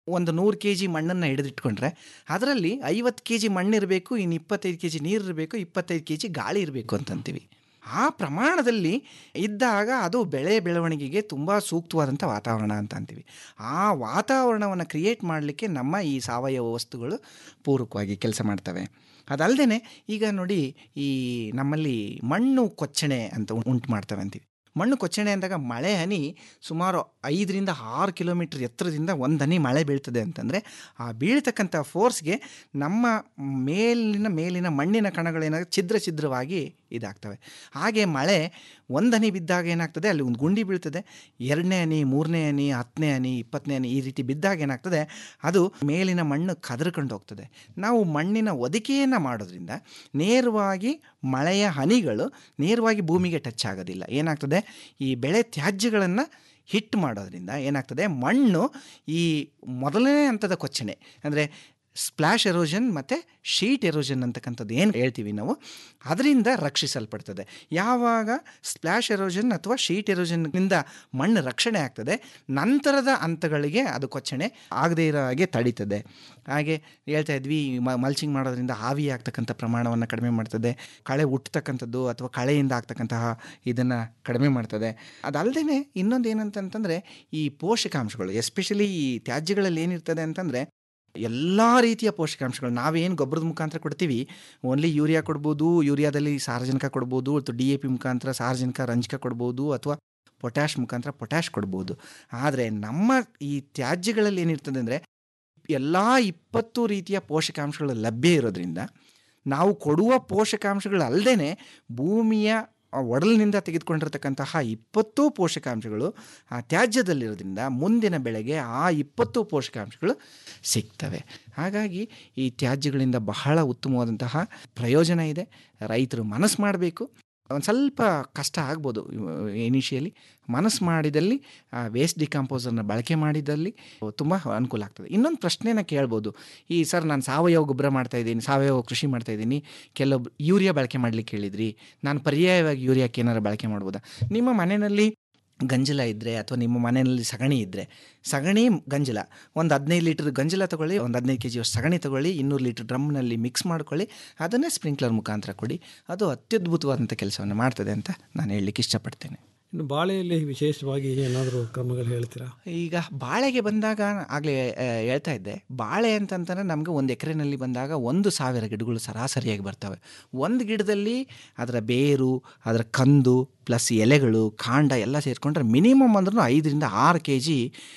ಒಂದು ನೂರು ಕೆ ಜಿ ಮಣ್ಣನ್ನು ಹಿಡಿದಿಟ್ಕೊಂಡ್ರೆ ಅದರಲ್ಲಿ ಐವತ್ತು ಕೆ ಜಿ ಮಣ್ಣಿರಬೇಕು ಇನ್ನು ಇಪ್ಪತ್ತೈದು ಕೆ ಜಿ ನೀರು ಇರಬೇಕು ಇಪ್ಪತ್ತೈದು ಕೆ ಜಿ ಗಾಳಿ ಇರಬೇಕು ಅಂತಂತೀವಿ ಆ ಪ್ರಮಾಣದಲ್ಲಿ ಇದ್ದಾಗ ಅದು ಬೆಳೆ ಬೆಳವಣಿಗೆಗೆ ತುಂಬ ಸೂಕ್ತವಾದಂಥ ವಾತಾವರಣ ಅಂತ ಅಂತೀವಿ ಆ ವಾತಾವರಣವನ್ನು ಕ್ರಿಯೇಟ್ ಮಾಡಲಿಕ್ಕೆ ನಮ್ಮ ಈ ಸಾವಯವ ವಸ್ತುಗಳು ಪೂರಕವಾಗಿ ಕೆಲಸ ಮಾಡ್ತವೆ ಅದಲ್ಲದೆ ಈಗ ನೋಡಿ ಈ ನಮ್ಮಲ್ಲಿ ಮಣ್ಣು ಕೊಚ್ಚಣೆ ಅಂತ ಉಂಟು ಮಾಡ್ತವೆ ಅಂತೀವಿ ಮಣ್ಣು ಕೊಚ್ಚಣೆ ಅಂದಾಗ ಮಳೆ ಹನಿ ಸುಮಾರು ಐದರಿಂದ ಆರು ಕಿಲೋಮೀಟ್ರ್ ಎತ್ತರದಿಂದ ಒಂದು ಹನಿ ಮಳೆ ಬೀಳ್ತದೆ ಅಂತಂದರೆ ಆ ಬೀಳ್ತಕ್ಕಂಥ ಫೋರ್ಸ್ಗೆ ನಮ್ಮ ಮೇಲಿನ ಮೇಲಿನ ಮಣ್ಣಿನ ಕಣಗಳೇನಾಗ ಛಿದ್ರ ಛಿದ್ರವಾಗಿ ಇದಾಗ್ತವೆ ಹಾಗೆ ಮಳೆ ಒಂದು ಹನಿ ಬಿದ್ದಾಗ ಏನಾಗ್ತದೆ ಅಲ್ಲಿ ಒಂದು ಗುಂಡಿ ಬೀಳ್ತದೆ ಎರಡನೇ ಹನಿ ಮೂರನೇ ಹನಿ ಹತ್ತನೇ ಹನಿ ಇಪ್ಪತ್ತನೇ ಹನಿ ಈ ರೀತಿ ಬಿದ್ದಾಗ ಏನಾಗ್ತದೆ ಅದು ಮೇಲಿನ ಮಣ್ಣು ಕದರ್ಕೊಂಡು ಹೋಗ್ತದೆ ನಾವು ಮಣ್ಣಿನ ಒದಕೆಯನ್ನು ಮಾಡೋದ್ರಿಂದ ನೇರವಾಗಿ ಮಳೆಯ ಹನಿಗಳು ನೇರವಾಗಿ ಭೂಮಿಗೆ ಟಚ್ ಆಗೋದಿಲ್ಲ ಏನಾಗ್ತದೆ ಈ ಬೆಳೆ ತ್ಯಾಜ್ಯಗಳನ್ನು ಹಿಟ್ ಮಾಡೋದ್ರಿಂದ ಏನಾಗ್ತದೆ ಮಣ್ಣು ಈ ಮೊದಲನೇ ಹಂತದ ಕೊಚ್ಚಣೆ ಅಂದರೆ ಸ್ಪ್ಲಾಶ್ ಎರೋಷನ್ ಮತ್ತು ಶೀಟ್ ಎರೋಷನ್ ಅಂತಕ್ಕಂಥದ್ದು ಏನು ಹೇಳ್ತೀವಿ ನಾವು ಅದರಿಂದ ರಕ್ಷಿಸಲ್ಪಡ್ತದೆ ಯಾವಾಗ ಸ್ಪ್ಲಾಶ್ ಎರೋಷನ್ ಅಥವಾ ಶೀಟ್ ಎರೋಷನ್ನಿಂದ ಮಣ್ಣು ರಕ್ಷಣೆ ಆಗ್ತದೆ ನಂತರದ ಹಂತಗಳಿಗೆ ಅದು ಕೊಚ್ಚಣೆ ಆಗದೇ ಇರೋ ಹಾಗೆ ತಡೀತದೆ ಹಾಗೆ ಹೇಳ್ತಾ ಇದ್ವಿ ಮ ಮಲ್ಚಿಂಗ್ ಮಾಡೋದ್ರಿಂದ ಆವಿ ಆಗ್ತಕ್ಕಂಥ ಪ್ರಮಾಣವನ್ನು ಕಡಿಮೆ ಮಾಡ್ತದೆ ಕಳೆ ಹುಟ್ಟತಕ್ಕಂಥದ್ದು ಅಥವಾ ಕಳೆಯಿಂದ ಆಗ್ತಕ್ಕಂತಹ ಇದನ್ನು ಕಡಿಮೆ ಮಾಡ್ತದೆ ಅದಲ್ಲದೆ ಇನ್ನೊಂದು ಏನಂತಂತಂದರೆ ಈ ಪೋಷಕಾಂಶಗಳು ಎಸ್ಪೆಷಲಿ ಈ ತ್ಯಾಜ್ಯಗಳಲ್ಲಿ ಏನಿರ್ತದೆ ಅಂತಂದರೆ ಎಲ್ಲ ರೀತಿಯ ಪೋಷಕಾಂಶಗಳು ನಾವೇನು ಗೊಬ್ಬರದ ಮುಖಾಂತರ ಕೊಡ್ತೀವಿ ಓನ್ಲಿ ಯೂರಿಯಾ ಕೊಡ್ಬೋದು ಯೂರಿಯಾದಲ್ಲಿ ಸಾರಜನಕ ಕೊಡ್ಬೋದು ಅಥವಾ ಡಿ ಎ ಪಿ ಮುಖಾಂತರ ಸಾರಜನಕ ರಂಜಕ ಕೊಡ್ಬೋದು ಅಥವಾ ಪೊಟ್ಯಾಶ್ ಮುಖಾಂತರ ಪೊಟ್ಯಾಶ್ ಕೊಡ್ಬೋದು ಆದರೆ ನಮ್ಮ ಈ ತ್ಯಾಜ್ಯಗಳಲ್ಲಿ ಏನಿರ್ತದೆ ಅಂದರೆ ಎಲ್ಲ ಇಪ್ಪತ್ತು ರೀತಿಯ ಪೋಷಕಾಂಶಗಳು ಲಭ್ಯ ಇರೋದ್ರಿಂದ ನಾವು ಕೊಡುವ ಪೋಷಕಾಂಶಗಳು ಅಲ್ಲದೆ ಭೂಮಿಯ ಒಡಲಿನಿಂದ ತೆಗೆದುಕೊಂಡಿರ್ತಕ್ಕಂತಹ ಇಪ್ಪತ್ತು ಪೋಷಕಾಂಶಗಳು ಆ ತ್ಯಾಜ್ಯದಲ್ಲಿರೋದ್ರಿಂದ ಮುಂದಿನ ಬೆಳೆಗೆ ಆ ಇಪ್ಪತ್ತು ಪೋಷಕಾಂಶಗಳು ಸಿಗ್ತವೆ ಹಾಗಾಗಿ ಈ ತ್ಯಾಜ್ಯಗಳಿಂದ ಬಹಳ ಉತ್ತಮವಾದಂತಹ ಪ್ರಯೋಜನ ಇದೆ ರೈತರು ಮನಸ್ಸು ಮಾಡಬೇಕು ಒಂದು ಸ್ವಲ್ಪ ಕಷ್ಟ ಆಗ್ಬೋದು ಇನಿಷಿಯಲಿ ಮನಸ್ಸು ಮಾಡಿದಲ್ಲಿ ವೇಸ್ಟ್ ಡಿಕಂಪೋಸರ್ನ ಬಳಕೆ ಮಾಡಿದಲ್ಲಿ ತುಂಬ ಅನುಕೂಲ ಆಗ್ತದೆ ಇನ್ನೊಂದು ಪ್ರಶ್ನೆನ ಕೇಳ್ಬೋದು ಈ ಸರ್ ನಾನು ಸಾವಯವ ಗೊಬ್ಬರ ಮಾಡ್ತಾಯಿದ್ದೀನಿ ಸಾವಯವ ಕೃಷಿ ಮಾಡ್ತಾಯಿದ್ದೀನಿ ಕೆಲವೊಬ್ರು ಯೂರಿಯಾ ಬಳಕೆ ಮಾಡಲಿಕ್ಕೆ ಹೇಳಿದ್ರಿ ನಾನು ಪರ್ಯಾಯವಾಗಿ ಯೂರಿಯಾಕ್ಕೆ ಏನಾರು ಬಳಕೆ ಮಾಡ್ಬೋದಾ ನಿಮ್ಮ ಮನೆಯಲ್ಲಿ ಗಂಜಲ ಇದ್ದರೆ ಅಥವಾ ನಿಮ್ಮ ಮನೆಯಲ್ಲಿ ಸಗಣಿ ಇದ್ದರೆ ಸಗಣಿ ಗಂಜಲ ಒಂದು ಹದಿನೈದು ಲೀಟ್ರ್ ಗಂಜಲ ತೊಗೊಳ್ಳಿ ಒಂದು ಹದಿನೈದು ಕೆ ಜಿಯಷ್ಟು ಸಗಣಿ ತೊಗೊಳ್ಳಿ ಇನ್ನೂರು ಲೀಟ್ರ್ ಡ್ರಮ್ನಲ್ಲಿ ಮಿಕ್ಸ್ ಮಾಡ್ಕೊಳ್ಳಿ ಅದನ್ನೇ ಸ್ಪ್ರಿಂಕ್ಲರ್ ಮುಖಾಂತರ ಕೊಡಿ ಅದು ಅತ್ಯದ್ಭುತವಾದಂಥ ಕೆಲಸವನ್ನು ಮಾಡ್ತದೆ ಅಂತ ನಾನು ಹೇಳಲಿಕ್ಕೆ ಇಷ್ಟಪಡ್ತೇನೆ ಇನ್ನು ಬಾಳೆಯಲ್ಲಿ ವಿಶೇಷವಾಗಿ ಏನಾದರೂ ಕ್ರಮಗಳು ಹೇಳ್ತೀರಾ ಈಗ ಬಾಳೆಗೆ ಬಂದಾಗ ಆಗಲೇ ಹೇಳ್ತಾ ಇದ್ದೆ ಬಾಳೆ ಅಂತಂತಂದರೆ ನಮಗೆ ಒಂದು ಎಕರೆನಲ್ಲಿ ಬಂದಾಗ ಒಂದು ಸಾವಿರ ಗಿಡಗಳು ಸರಾಸರಿಯಾಗಿ ಬರ್ತವೆ ಒಂದು ಗಿಡದಲ್ಲಿ ಅದರ ಬೇರು ಅದರ ಕಂದು ಪ್ಲಸ್ ಎಲೆಗಳು ಕಾಂಡ ಎಲ್ಲ ಸೇರಿಕೊಂಡ್ರೆ ಮಿನಿಮಮ್ ಅಂದ್ರೂ ಐದರಿಂದ ಆರು ಕೆ ಜಿ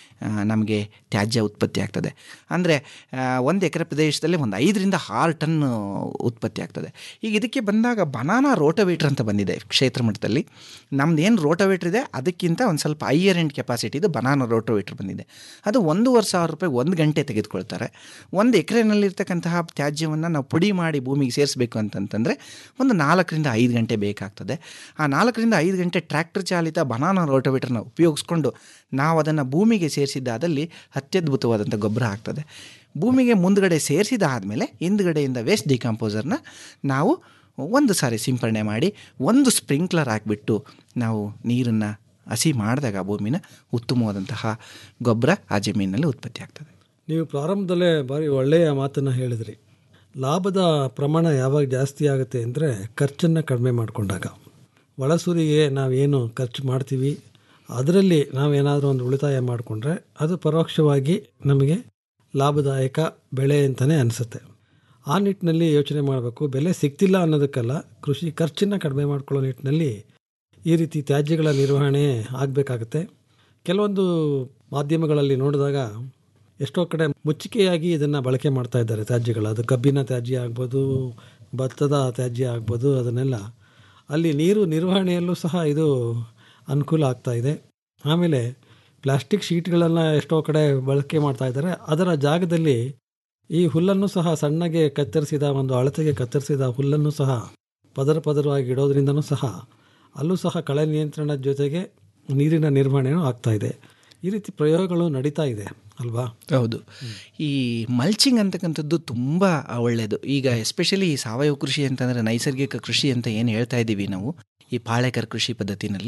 ನಮಗೆ ತ್ಯಾಜ್ಯ ಉತ್ಪತ್ತಿ ಆಗ್ತದೆ ಅಂದರೆ ಒಂದು ಎಕರೆ ಪ್ರದೇಶದಲ್ಲಿ ಒಂದು ಐದರಿಂದ ಆರು ಟನ್ ಉತ್ಪತ್ತಿ ಆಗ್ತದೆ ಈಗ ಇದಕ್ಕೆ ಬಂದಾಗ ಬನಾನಾ ರೋಟೋವೇಟ್ರ್ ಅಂತ ಬಂದಿದೆ ಕ್ಷೇತ್ರ ಮಟ್ಟದಲ್ಲಿ ನಮ್ದು ಏನು ರೋಟೋವೇಟ್ರ್ ಇದೆ ಅದಕ್ಕಿಂತ ಒಂದು ಸ್ವಲ್ಪ ಹೈಯರ್ ಎಂಡ್ ಕೆಪಾಸಿಟಿದು ಬನಾನಾ ರೋಟೋವೇಟ್ರ್ ಬಂದಿದೆ ಅದು ಒಂದೂವರೆ ಸಾವಿರ ರೂಪಾಯಿ ಒಂದು ಗಂಟೆ ತೆಗೆದುಕೊಳ್ತಾರೆ ಒಂದು ಎಕರೆನಲ್ಲಿರ್ತಕ್ಕಂತಹ ತ್ಯಾಜ್ಯವನ್ನು ನಾವು ಪುಡಿ ಮಾಡಿ ಭೂಮಿಗೆ ಸೇರಿಸಬೇಕು ಅಂತಂತಂದರೆ ಒಂದು ನಾಲ್ಕರಿಂದ ಐದು ಗಂಟೆ ಬೇಕಾಗ್ತದೆ ಆ ನಾಲ್ಕರಿಂದ ಐದು ಗಂಟೆ ಟ್ರ್ಯಾಕ್ಟರ್ ಚಾಲಿತ ಬನಾನಾ ರೋಟೋವೇಟ್ರನ್ನ ಉಪಯೋಗಿಸ್ಕೊಂಡು ನಾವು ಅದನ್ನು ಭೂಮಿಗೆ ಸೇರಿಸಿದ್ದಾದಲ್ಲಿ ಅತ್ಯದ್ಭುತವಾದಂಥ ಗೊಬ್ಬರ ಆಗ್ತದೆ ಭೂಮಿಗೆ ಮುಂದ್ಗಡೆ ಸೇರಿಸಿದಾದಮೇಲೆ ಹಿಂದ್ಗಡೆಯಿಂದ ವೇಸ್ಟ್ ಡಿಕಂಪೋಸರ್ನ ನಾವು ಒಂದು ಸಾರಿ ಸಿಂಪರಣೆ ಮಾಡಿ ಒಂದು ಸ್ಪ್ರಿಂಕ್ಲರ್ ಹಾಕಿಬಿಟ್ಟು ನಾವು ನೀರನ್ನು ಹಸಿ ಮಾಡಿದಾಗ ಭೂಮಿನ ಉತ್ತಮವಾದಂತಹ ಗೊಬ್ಬರ ಆ ಜಮೀನಿನಲ್ಲಿ ಉತ್ಪತ್ತಿ ಆಗ್ತದೆ ನೀವು ಪ್ರಾರಂಭದಲ್ಲೇ ಭಾರಿ ಒಳ್ಳೆಯ ಮಾತನ್ನು ಹೇಳಿದ್ರಿ ಲಾಭದ ಪ್ರಮಾಣ ಯಾವಾಗ ಜಾಸ್ತಿ ಆಗುತ್ತೆ ಅಂದರೆ ಖರ್ಚನ್ನು ಕಡಿಮೆ ಮಾಡಿಕೊಂಡಾಗ ಒಳಸೂರಿಗೆ ನಾವೇನು ಖರ್ಚು ಮಾಡ್ತೀವಿ ಅದರಲ್ಲಿ ನಾವೇನಾದರೂ ಒಂದು ಉಳಿತಾಯ ಮಾಡಿಕೊಂಡ್ರೆ ಅದು ಪರೋಕ್ಷವಾಗಿ ನಮಗೆ ಲಾಭದಾಯಕ ಬೆಳೆ ಅಂತಲೇ ಅನಿಸುತ್ತೆ ಆ ನಿಟ್ಟಿನಲ್ಲಿ ಯೋಚನೆ ಮಾಡಬೇಕು ಬೆಲೆ ಸಿಗ್ತಿಲ್ಲ ಅನ್ನೋದಕ್ಕಲ್ಲ ಕೃಷಿ ಖರ್ಚನ್ನು ಕಡಿಮೆ ಮಾಡ್ಕೊಳ್ಳೋ ನಿಟ್ಟಿನಲ್ಲಿ ಈ ರೀತಿ ತ್ಯಾಜ್ಯಗಳ ನಿರ್ವಹಣೆ ಆಗಬೇಕಾಗತ್ತೆ ಕೆಲವೊಂದು ಮಾಧ್ಯಮಗಳಲ್ಲಿ ನೋಡಿದಾಗ ಎಷ್ಟೋ ಕಡೆ ಮುಚ್ಚಿಕೆಯಾಗಿ ಇದನ್ನು ಬಳಕೆ ಮಾಡ್ತಾ ಇದ್ದಾರೆ ತ್ಯಾಜ್ಯಗಳು ಅದು ಕಬ್ಬಿನ ತ್ಯಾಜ್ಯ ಆಗ್ಬೋದು ಭತ್ತದ ತ್ಯಾಜ್ಯ ಆಗ್ಬೋದು ಅದನ್ನೆಲ್ಲ ಅಲ್ಲಿ ನೀರು ನಿರ್ವಹಣೆಯಲ್ಲೂ ಸಹ ಇದು ಅನುಕೂಲ ಆಗ್ತಾ ಇದೆ ಆಮೇಲೆ ಪ್ಲಾಸ್ಟಿಕ್ ಶೀಟ್ಗಳನ್ನು ಎಷ್ಟೋ ಕಡೆ ಬಳಕೆ ಮಾಡ್ತಾ ಇದ್ದಾರೆ ಅದರ ಜಾಗದಲ್ಲಿ ಈ ಹುಲ್ಲನ್ನು ಸಹ ಸಣ್ಣಗೆ ಕತ್ತರಿಸಿದ ಒಂದು ಅಳತೆಗೆ ಕತ್ತರಿಸಿದ ಹುಲ್ಲನ್ನು ಸಹ ಪದರ ಪದರವಾಗಿ ಇಡೋದ್ರಿಂದನೂ ಸಹ ಅಲ್ಲೂ ಸಹ ಕಳೆ ನಿಯಂತ್ರಣದ ಜೊತೆಗೆ ನೀರಿನ ನಿರ್ವಹಣೆಯೂ ಆಗ್ತಾ ಇದೆ ಈ ರೀತಿ ಪ್ರಯೋಗಗಳು ನಡೀತಾ ಇದೆ ಅಲ್ವಾ ಹೌದು ಈ ಮಲ್ಚಿಂಗ್ ಅಂತಕ್ಕಂಥದ್ದು ತುಂಬ ಒಳ್ಳೆಯದು ಈಗ ಎಸ್ಪೆಷಲಿ ಈ ಸಾವಯವ ಕೃಷಿ ಅಂತಂದರೆ ನೈಸರ್ಗಿಕ ಕೃಷಿ ಅಂತ ಏನು ಹೇಳ್ತಾ ಇದ್ದೀವಿ ನಾವು ಈ ಪಾಳೆಕರ್ ಕೃಷಿ ಪದ್ಧತಿನಲ್ಲಿ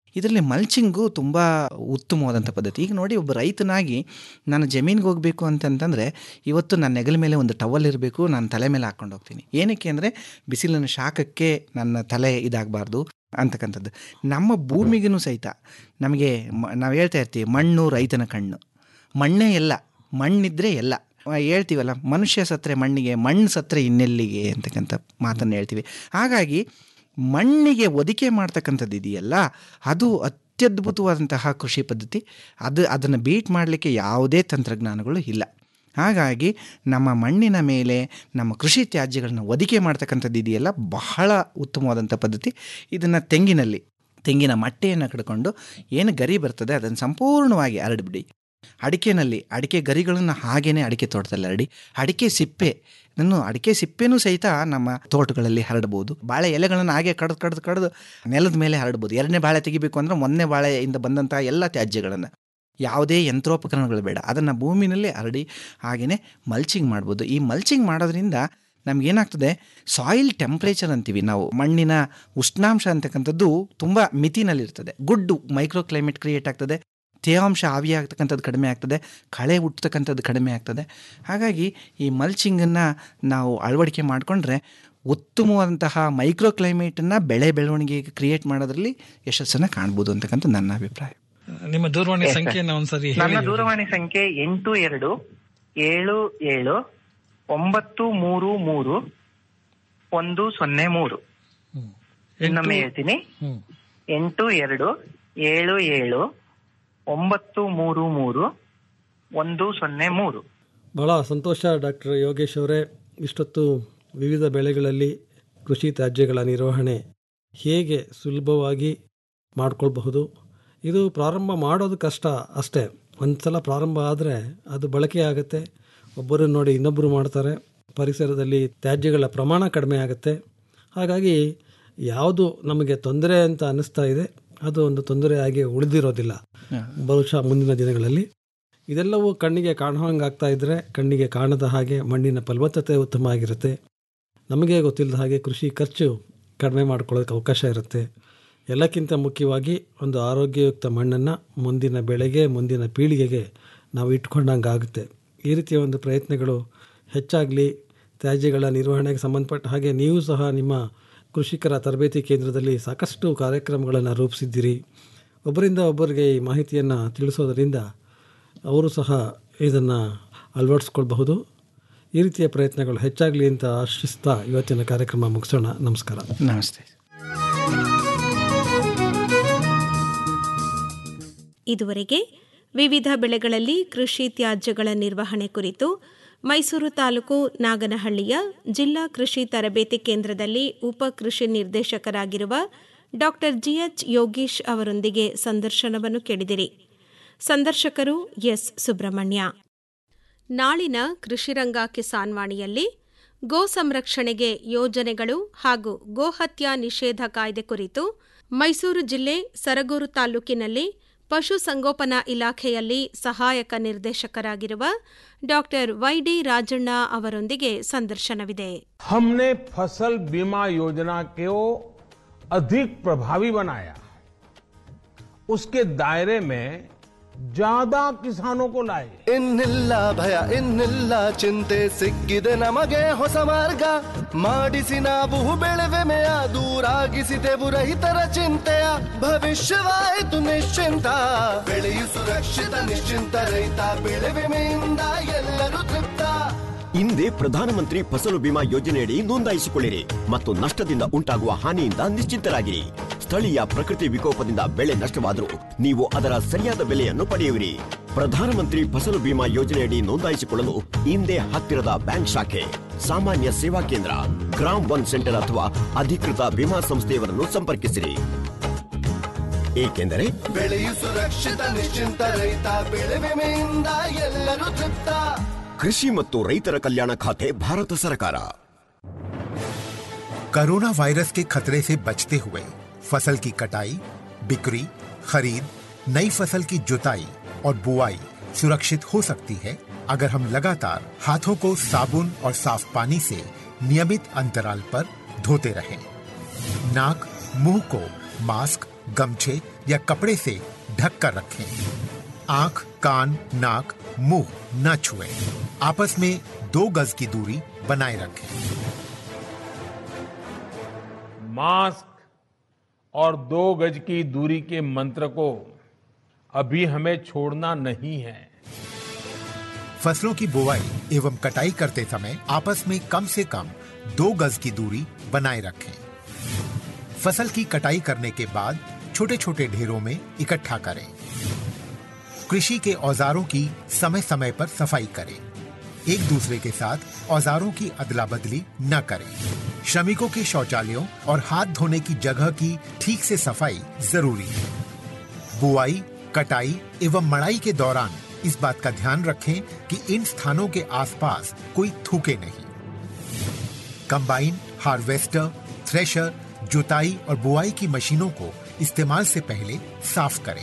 ಇದರಲ್ಲಿ ಮಲ್ಚಿಂಗು ತುಂಬ ಉತ್ತಮವಾದಂಥ ಪದ್ಧತಿ ಈಗ ನೋಡಿ ಒಬ್ಬ ರೈತನಾಗಿ ನಾನು ಜಮೀನಿಗೆ ಹೋಗಬೇಕು ಅಂತಂತಂದರೆ ಇವತ್ತು ನನ್ನ ನೆಗಲ ಮೇಲೆ ಒಂದು ಟವಲ್ ಇರಬೇಕು ನಾನು ತಲೆ ಮೇಲೆ ಹಾಕ್ಕೊಂಡು ಹೋಗ್ತೀನಿ ಏನಕ್ಕೆ ಅಂದರೆ ಬಿಸಿಲಿನ ಶಾಖಕ್ಕೆ ನನ್ನ ತಲೆ ಇದಾಗಬಾರ್ದು ಅಂತಕ್ಕಂಥದ್ದು ನಮ್ಮ ಭೂಮಿಗೂ ಸಹಿತ ನಮಗೆ ಮ ನಾವು ಹೇಳ್ತಾ ಇರ್ತೀವಿ ಮಣ್ಣು ರೈತನ ಕಣ್ಣು ಮಣ್ಣೇ ಎಲ್ಲ ಮಣ್ಣಿದ್ರೆ ಎಲ್ಲ ಆ, ಹೇಳ್ತೀವಲ್ಲ ಮನುಷ್ಯ ಸತ್ರೆ ಮಣ್ಣಿಗೆ ಮಣ್ಣು ಸತ್ರೆ ಇನ್ನೆಲ್ಲಿಗೆ ಅಂತಕ್ಕಂಥ ಮಾತನ್ನು ಹೇಳ್ತೀವಿ ಹಾಗಾಗಿ ಮಣ್ಣಿಗೆ ಒದಿಕೆ ಮಾಡ್ತಕ್ಕಂಥದ್ದು ಇದೆಯಲ್ಲ ಅದು ಅತ್ಯದ್ಭುತವಾದಂತಹ ಕೃಷಿ ಪದ್ಧತಿ ಅದು ಅದನ್ನು ಬೀಟ್ ಮಾಡಲಿಕ್ಕೆ ಯಾವುದೇ ತಂತ್ರಜ್ಞಾನಗಳು ಇಲ್ಲ ಹಾಗಾಗಿ ನಮ್ಮ ಮಣ್ಣಿನ ಮೇಲೆ ನಮ್ಮ ಕೃಷಿ ತ್ಯಾಜ್ಯಗಳನ್ನ ಒದಿಕೆ ಮಾಡ್ತಕ್ಕಂಥದ್ದು ಇದೆಯಲ್ಲ ಬಹಳ ಉತ್ತಮವಾದಂಥ ಪದ್ಧತಿ ಇದನ್ನು ತೆಂಗಿನಲ್ಲಿ ತೆಂಗಿನ ಮಟ್ಟೆಯನ್ನು ಕಡ್ಕೊಂಡು ಏನು ಗರಿ ಬರ್ತದೆ ಅದನ್ನು ಸಂಪೂರ್ಣವಾಗಿ ಹರಡ್ಬಿಡಿ ಅಡಿಕೆನಲ್ಲಿ ಅಡಿಕೆ ಗರಿಗಳನ್ನು ಹಾಗೇನೆ ಅಡಿಕೆ ತೋಟದಲ್ಲಿ ಹರಡಿ ಅಡಿಕೆ ಸಿಪ್ಪೆ ಇದನ್ನು ಅಡಿಕೆ ಸಿಪ್ಪೆನೂ ಸಹಿತ ನಮ್ಮ ತೋಟಗಳಲ್ಲಿ ಹರಡ್ಬೋದು ಬಾಳೆ ಎಲೆಗಳನ್ನು ಹಾಗೆ ಕಡ್ದು ಕಡ್ದು ಕಡ್ದು ನೆಲದ ಮೇಲೆ ಹರಡ್ಬೋದು ಎರಡನೇ ಬಾಳೆ ತೆಗಿಬೇಕು ಅಂದರೆ ಒಂದನೇ ಬಾಳೆಯಿಂದ ಬಂದಂಥ ಎಲ್ಲ ತ್ಯಾಜ್ಯಗಳನ್ನು ಯಾವುದೇ ಯಂತ್ರೋಪಕರಣಗಳು ಬೇಡ ಅದನ್ನು ಭೂಮಿನಲ್ಲೇ ಹರಡಿ ಹಾಗೆಯೇ ಮಲ್ಚಿಂಗ್ ಮಾಡ್ಬೋದು ಈ ಮಲ್ಚಿಂಗ್ ಮಾಡೋದ್ರಿಂದ ನಮಗೇನಾಗ್ತದೆ ಸಾಯಿಲ್ ಟೆಂಪ್ರೇಚರ್ ಅಂತೀವಿ ನಾವು ಮಣ್ಣಿನ ಉಷ್ಣಾಂಶ ಅಂತಕ್ಕಂಥದ್ದು ತುಂಬ ಮಿತಿನಲ್ಲಿರ್ತದೆ ಗುಡ್ ಮೈಕ್ರೋ ಕ್ಲೈಮೇಟ್ ಕ್ರಿಯೇಟ್ ಆಗ್ತದೆ ತೇವಾಂಶ ಆವಿಯಾಗ್ತಕ್ಕಂಥದ್ದು ಕಡಿಮೆ ಆಗ್ತದೆ ಕಳೆ ಹುಟ್ಟತಕ್ಕಂಥದ್ದು ಕಡಿಮೆ ಆಗ್ತದೆ ಹಾಗಾಗಿ ಈ ಮಲ್ಚಿಂಗನ್ನು ನಾವು ಅಳವಡಿಕೆ ಮಾಡಿಕೊಂಡ್ರೆ ಉತ್ತಮವಾದಂತಹ ಮೈಕ್ರೋ ಕ್ಲೈಮೇಟನ್ನು ಬೆಳೆ ಬೆಳವಣಿಗೆಗೆ ಕ್ರಿಯೇಟ್ ಮಾಡೋದ್ರಲ್ಲಿ ಯಶಸ್ಸನ್ನು ಕಾಣ್ಬೋದು ಅಂತಕ್ಕಂಥ ನನ್ನ ಅಭಿಪ್ರಾಯ ನಿಮ್ಮ ದೂರವಾಣಿ ಸಂಖ್ಯೆಯನ್ನು ಒಂದ್ಸರಿ ನನ್ನ ಹೇಳಿ ದೂರವಾಣಿ ಸಂಖ್ಯೆ ಎಂಟು ಎರಡು ಏಳು ಏಳು ಒಂಬತ್ತು ಮೂರು ಮೂರು ಒಂದು ಸೊನ್ನೆ ಮೂರು ಇನ್ನೊಮ್ಮೆ ಹೇಳ್ತೀನಿ ಹ್ಮ್. ಎಂಟು ಎರಡು ಏಳು ಏಳು ಒಂಬತ್ತು ಮೂರು ಮೂರು ಒಂದು ಸೊನ್ನೆ ಮೂರು ಬಹಳ ಸಂತೋಷ ಡಾಕ್ಟರ್ ಯೋಗೇಶ್ ಅವರೇ ಇಷ್ಟೊತ್ತು ವಿವಿಧ ಬೆಳೆಗಳಲ್ಲಿ ಕೃಷಿ ತ್ಯಾಜ್ಯಗಳ ನಿರ್ವಹಣೆ ಹೇಗೆ ಸುಲಭವಾಗಿ ಮಾಡಿಕೊಳ್ಬಹುದು ಇದು ಪ್ರಾರಂಭ ಮಾಡೋದು ಕಷ್ಟ ಅಷ್ಟೇ ಒಂದು ಸಲ ಪ್ರಾರಂಭ ಆದರೆ ಅದು ಬಳಕೆ ಆಗುತ್ತೆ ಒಬ್ಬರು ನೋಡಿ ಇನ್ನೊಬ್ಬರು ಮಾಡ್ತಾರೆ ಪರಿಸರದಲ್ಲಿ ತ್ಯಾಜ್ಯಗಳ ಪ್ರಮಾಣ ಕಡಿಮೆ ಆಗುತ್ತೆ ಹಾಗಾಗಿ ಯಾವುದು ನಮಗೆ ತೊಂದರೆ ಅಂತ ಅನ್ನಿಸ್ತಾ ಇದೆ ಅದು ಒಂದು ತೊಂದರೆಯಾಗಿ ಉಳಿದಿರೋದಿಲ್ಲ ಬಹುಶಃ ಮುಂದಿನ ದಿನಗಳಲ್ಲಿ ಇದೆಲ್ಲವೂ ಕಣ್ಣಿಗೆ ಕಾಣುವಂಗೆ ಆಗ್ತಾ ಇದ್ದರೆ ಕಣ್ಣಿಗೆ ಕಾಣದ ಹಾಗೆ ಮಣ್ಣಿನ ಫಲವತ್ತತೆ ಉತ್ತಮ ಆಗಿರುತ್ತೆ ನಮಗೆ ಗೊತ್ತಿಲ್ಲದ ಹಾಗೆ ಕೃಷಿ ಖರ್ಚು ಕಡಿಮೆ ಮಾಡ್ಕೊಳ್ಳೋದಕ್ಕೆ ಅವಕಾಶ ಇರುತ್ತೆ ಎಲ್ಲಕ್ಕಿಂತ ಮುಖ್ಯವಾಗಿ ಒಂದು ಆರೋಗ್ಯಯುಕ್ತ ಮಣ್ಣನ್ನು ಮುಂದಿನ ಬೆಳೆಗೆ ಮುಂದಿನ ಪೀಳಿಗೆಗೆ ನಾವು ಇಟ್ಕೊಂಡಂಗೆ ಆಗುತ್ತೆ ಈ ರೀತಿಯ ಒಂದು ಪ್ರಯತ್ನಗಳು ಹೆಚ್ಚಾಗಲಿ ತ್ಯಾಜ್ಯಗಳ ನಿರ್ವಹಣೆಗೆ ಸಂಬಂಧಪಟ್ಟ ಹಾಗೆ ನೀವು ಸಹ ನಿಮ್ಮ ಕೃಷಿಕರ ತರಬೇತಿ ಕೇಂದ್ರದಲ್ಲಿ ಸಾಕಷ್ಟು ಕಾರ್ಯಕ್ರಮಗಳನ್ನು ರೂಪಿಸಿದ್ದೀರಿ ಒಬ್ಬರಿಂದ ಒಬ್ಬರಿಗೆ ಈ ಮಾಹಿತಿಯನ್ನು ತಿಳಿಸೋದರಿಂದ ಅವರು ಸಹ ಇದನ್ನು ಅಳವಡಿಸ್ಕೊಳ್ಬಹುದು ಈ ರೀತಿಯ ಪ್ರಯತ್ನಗಳು ಹೆಚ್ಚಾಗಲಿ ಅಂತ ಆಶಿಸ್ತಾ ಇವತ್ತಿನ ಕಾರ್ಯಕ್ರಮ ಮುಗಿಸೋಣ ನಮಸ್ಕಾರ ನಮಸ್ತೆ ಇದುವರೆಗೆ ವಿವಿಧ ಬೆಳೆಗಳಲ್ಲಿ ಕೃಷಿ ತ್ಯಾಜ್ಯಗಳ ನಿರ್ವಹಣೆ ಕುರಿತು ಮೈಸೂರು ತಾಲೂಕು ನಾಗನಹಳ್ಳಿಯ ಜಿಲ್ಲಾ ಕೃಷಿ ತರಬೇತಿ ಕೇಂದ್ರದಲ್ಲಿ ಉಪ ಕೃಷಿ ನಿರ್ದೇಶಕರಾಗಿರುವ ಡಾಕ್ಟರ್ ಜಿಎಚ್ ಯೋಗೀಶ್ ಅವರೊಂದಿಗೆ ಸಂದರ್ಶನವನ್ನು ಕೇಳಿದಿರಿ ಸಂದರ್ಶಕರು ಎಸ್ ಸುಬ್ರಹ್ಮಣ್ಯ ನಾಳಿನ ಕೃಷಿರಂಗ ಕಿಸಾನ್ ವಾಣಿಯಲ್ಲಿ ಗೋ ಸಂರಕ್ಷಣೆಗೆ ಯೋಜನೆಗಳು ಹಾಗೂ ಗೋಹತ್ಯಾ ನಿಷೇಧ ಕಾಯ್ದೆ ಕುರಿತು ಮೈಸೂರು ಜಿಲ್ಲೆ ಸರಗೂರು ತಾಲೂಕಿನಲ್ಲಿ ಪಶು ಸಂಗೋಪನಾ ಇಲಾಖೆಯಲ್ಲಿ ಸಹಾಯಕ ನಿರ್ದೇಶಕರಾಗಿರುವ ಡಾಕ್ಟರ್ ವೈಡಿ ರಾಜಣ್ಣ ಅವರೊಂದಿಗೆ ಸಂದರ್ಶನವಿದೆ हमने फसल बीमा योजना को अधिक प्रभावी बनाया उसके दायरे में ज्यादा किसानों को लाए ಇನ್ನಿಲ್ಲ ಭಯ ಇನ್ನಿಲ್ಲ ಚಿಂತೆ ಸಿಕ್ಕಿದೆ ನಮಗೆ ಹೊಸ ಮಾರ್ಗ ಮಾಡಿಸಿ ನಾವು ಬೆಳೆವೆಮೆಯ ದೂರಾಗಿಸಿದೆವು ರೈತರ ಚಿಂತೆಯ ಭವಿಷ್ಯವಾಯಿತು ನಿಶ್ಚಿಂತ ಬೆಳೆಯು ಸುರಕ್ಷಿತ ನಿಶ್ಚಿಂತ ರೈತ ಬೆಳೆ ವಿಮೆಯಿಂದ ಎಲ್ಲರೂ ತೃಪ್ತ ಹಿಂದೆ ಪ್ರಧಾನಮಂತ್ರಿ ಫಸಲು ಬಿಮಾ ಯೋಜನೆಯಡಿ ನೋಂದಾಯಿಸಿಕೊಳ್ಳಿರಿ ಮತ್ತು ನಷ್ಟದಿಂದ ಉಂಟಾಗುವ ಹಾನಿಯಿಂದ ನಿಶ್ಚಿಂತರಾಗಿರಿ ಸ್ಥಳೀಯ ಪ್ರಕೃತಿ ವಿಕೋಪದಿಂದ ಬೆಳೆ ನಷ್ಟವಾದರೂ ನೀವು ಅದರ ಸರಿಯಾದ ಬೆಲೆಯನ್ನು ಪಡೆಯುವಿರಿ ಪ್ರಧಾನಮಂತ್ರಿ ಫಸಲು ಬಿಮಾ ಯೋಜನೆಯಡಿ ನೋಂದಾಯಿಸಿಕೊಳ್ಳಲು ಹಿಂದೆ ಹತ್ತಿರದ ಬ್ಯಾಂಕ್ ಶಾಖೆ ಸಾಮಾನ್ಯ ಸೇವಾ ಕೇಂದ್ರ ಗ್ರಾಮ್ ಒನ್ ಸೆಂಟರ್ ಅಥವಾ ಅಧಿಕೃತ ವಿಮಾ ಸಂಸ್ಥೆಯವರನ್ನು ಸಂಪರ್ಕಿಸಿರಿ ಏಕೆಂದರೆ ಬೆಳೆಯು ಸುರಕ್ಷಿತ ನಿಶ್ಚಿಂತ ರೈತ ಬೆಳೆ ವಿಮೆಯಿಂದ ಎಲ್ಲರೂ ತೃಪ್ತ ಕೃಷಿ ಮತ್ತು ರೈತರ ಕಲ್ಯಾಣ ಖಾತೆ ಭಾರತ ಸರ್ಕಾರ कोरोना वायरस के खतरे से बचते हुए फसल की कटाई बिक्री खरीद नई फसल की जुताई और बुआई सुरक्षित हो सकती है अगर हम लगातार हाथों को साबुन और साफ पानी से नियमित अंतराल पर धोते रहें। नाक मुंह को मास्क गमछे या कपड़े से ढक कर रखें आंख कान नाक मुंह न छुएं आपस में दो गज की दूरी बनाए रखें मास्क और दो गज की दूरी के मंत्र को अभी हमें छोड़ना नहीं है फसलों की बुवाई एवं कटाई करते समय आपस में कम से कम दो गज की दूरी बनाए रखें फसल की कटाई करने के बाद छोटे छोटे ढेरों में इकट्ठा करें कृषि के औजारों की समय समय पर सफाई करें एक दूसरे के साथ औजारों की अदला बदली न करें श्रमिकों के शौचालयों और हाथ धोने की जगह की ठीक से सफाई जरूरी है बुआई कटाई एवं मड़ाई के दौरान इस बात का ध्यान रखें कि इन स्थानों के आसपास कोई थूके नहीं कंबाइन हार्वेस्टर थ्रेशर जुताई और बुआई की मशीनों को इस्तेमाल से पहले साफ करें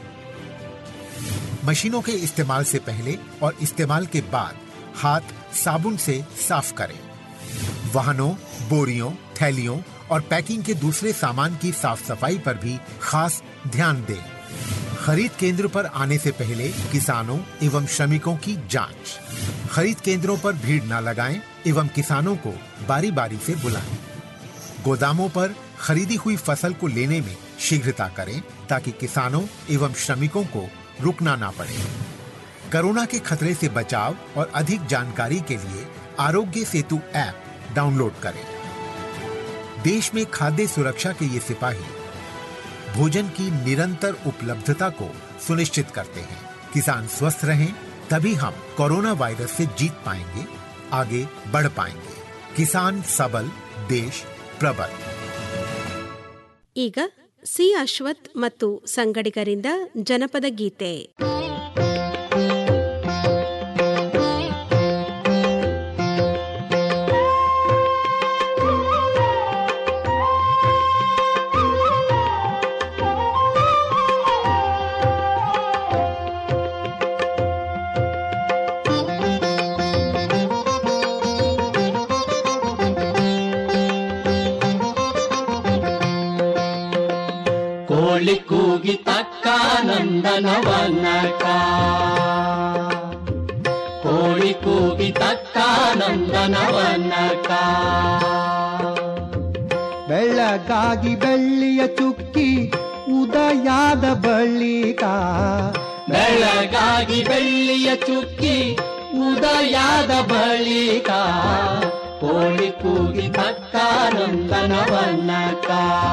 मशीनों के इस्तेमाल से पहले और इस्तेमाल के बाद हाथ साबुन से साफ करें वाहनों बोरियों थैलियों और पैकिंग के दूसरे सामान की साफ सफाई पर भी खास ध्यान दें खरीद केंद्र पर आने से पहले किसानों एवं श्रमिकों की जांच खरीद केंद्रों पर भीड़ न लगाएं एवं किसानों को बारी बारी से बुलाएं गोदामों पर खरीदी हुई फसल को लेने में शीघ्रता करें ताकि किसानों एवं श्रमिकों को रुकना ना पड़े कोरोना के खतरे से बचाव और अधिक जानकारी के लिए आरोग्य सेतु ऐप डाउनलोड करें देश में खाद्य सुरक्षा के ये सिपाही भोजन की निरंतर उपलब्धता को सुनिश्चित करते हैं किसान स्वस्थ रहें तभी हम कोरोना वायरस से जीत पाएंगे आगे बढ़ पाएंगे किसान सबल देश प्रबल ಈಗ ಸಿ ಅಶ್ವಥ್ ಮತ್ತು ಸಂಗಡಿಗರಿಂದ ಜನಪದ ಗೀತೆ ಕೋಳಿ ಕೂಗಿ ತಕ್ಕ ನಂದನವನಕ ಕೋಳಿ ಕೂಗಿ ತಕ್ಕ ನಂದನವನಕ ಬೆಳಗಾಗಿ ಬೆಳ್ಳಿಯ ಚುಕ್ಕಿ ಉದಯಾದ ಬಳಿಕ ಬೆಳಗಾಗಿ ಬೆಳ್ಳಿಯ ಚುಕ್ಕಿ ಉದಯಾದ ಬಳಿಕ ಕೋಳಿ ಕೂಗಿ ತಕ್ಕ ನಂದನವನಕ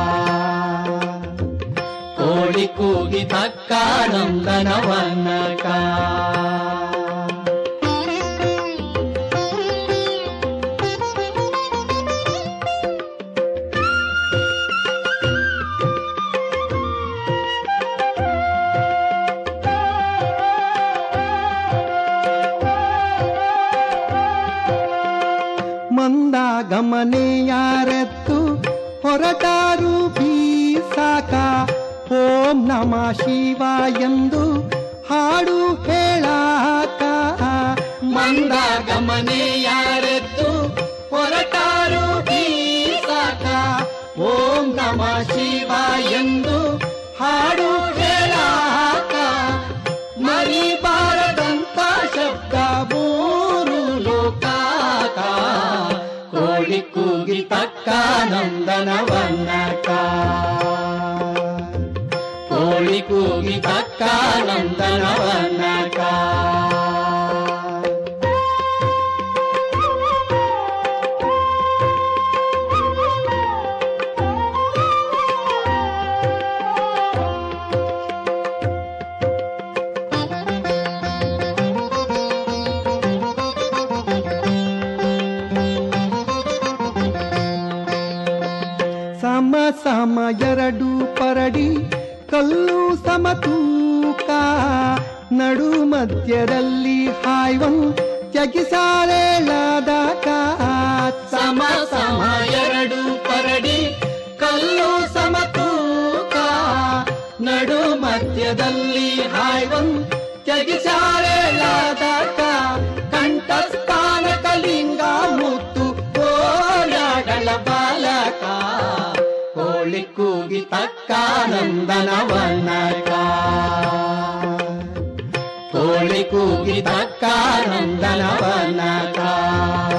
ಕೋಳಿ ಕೂಗಿ ತಕ್ಕ ನಂದನವನಕ ಮಂದ ಗಮನೆಯಾರೆತ್ತು ಹೊರಟಾರು ಬೀಸಾಕ ಓಂ ನಮ ಶಿವ ಎಂದು ಹಾಡು ಹೇಳಾಕ ಮಂದ ಗಮನೆಯಾರೆದ್ದು ಹೊರಟಾರು ಬೀಸಾಕ ಓಂ ನಮ ಶಿವ ಎಂದು ಹಾಡು ಹೇಳಾಕ ಮರಿಬಾರದಂತ ಶಬ್ದ ಮೂರು ಲೋಕಾಕ ಕೋಳಿ ಕೂಗಿ ತಕ್ಕ ನಂದನವನ್ನಕ ಕೋಳಿ ಕೂಗಿ ತಕ್ಕ ನಂದನವನಕ ಸಮ ಸಮ ಎರಡು ಪರಡಿ ಕಲ್ಲು ಸಮತೂಕ ನಡು ಮಧ್ಯದಲ್ಲಿ ಹಾಯ್ವನ್ ಜಗಿಸಾಳೇಳಾದಾಗ ಸಮ ಸಮ ಎರಡು ಪರಡಿ ಕಲ್ಲು ಸಮತೂಕ ನಡು ಮಧ್ಯದಲ್ಲಿ ಹಾಯ್ವನ್ ಜಗಿಸಾಳೇಳಾದಾಗ ಕಂಠಸ್ಥಾನ ಕಲಿಂಗ ಮುತ್ತು ಕೋಲಾಡಳ ಬಾಲಕ ಕೋಳಿ ಕೋಳಿ ಕೂಗಿ ತಕ್ಕ ನಂದನವನಕ ಕೋಳಿ ಕೂಗಿ ತಕ್ಕ ನಂದನವನಕ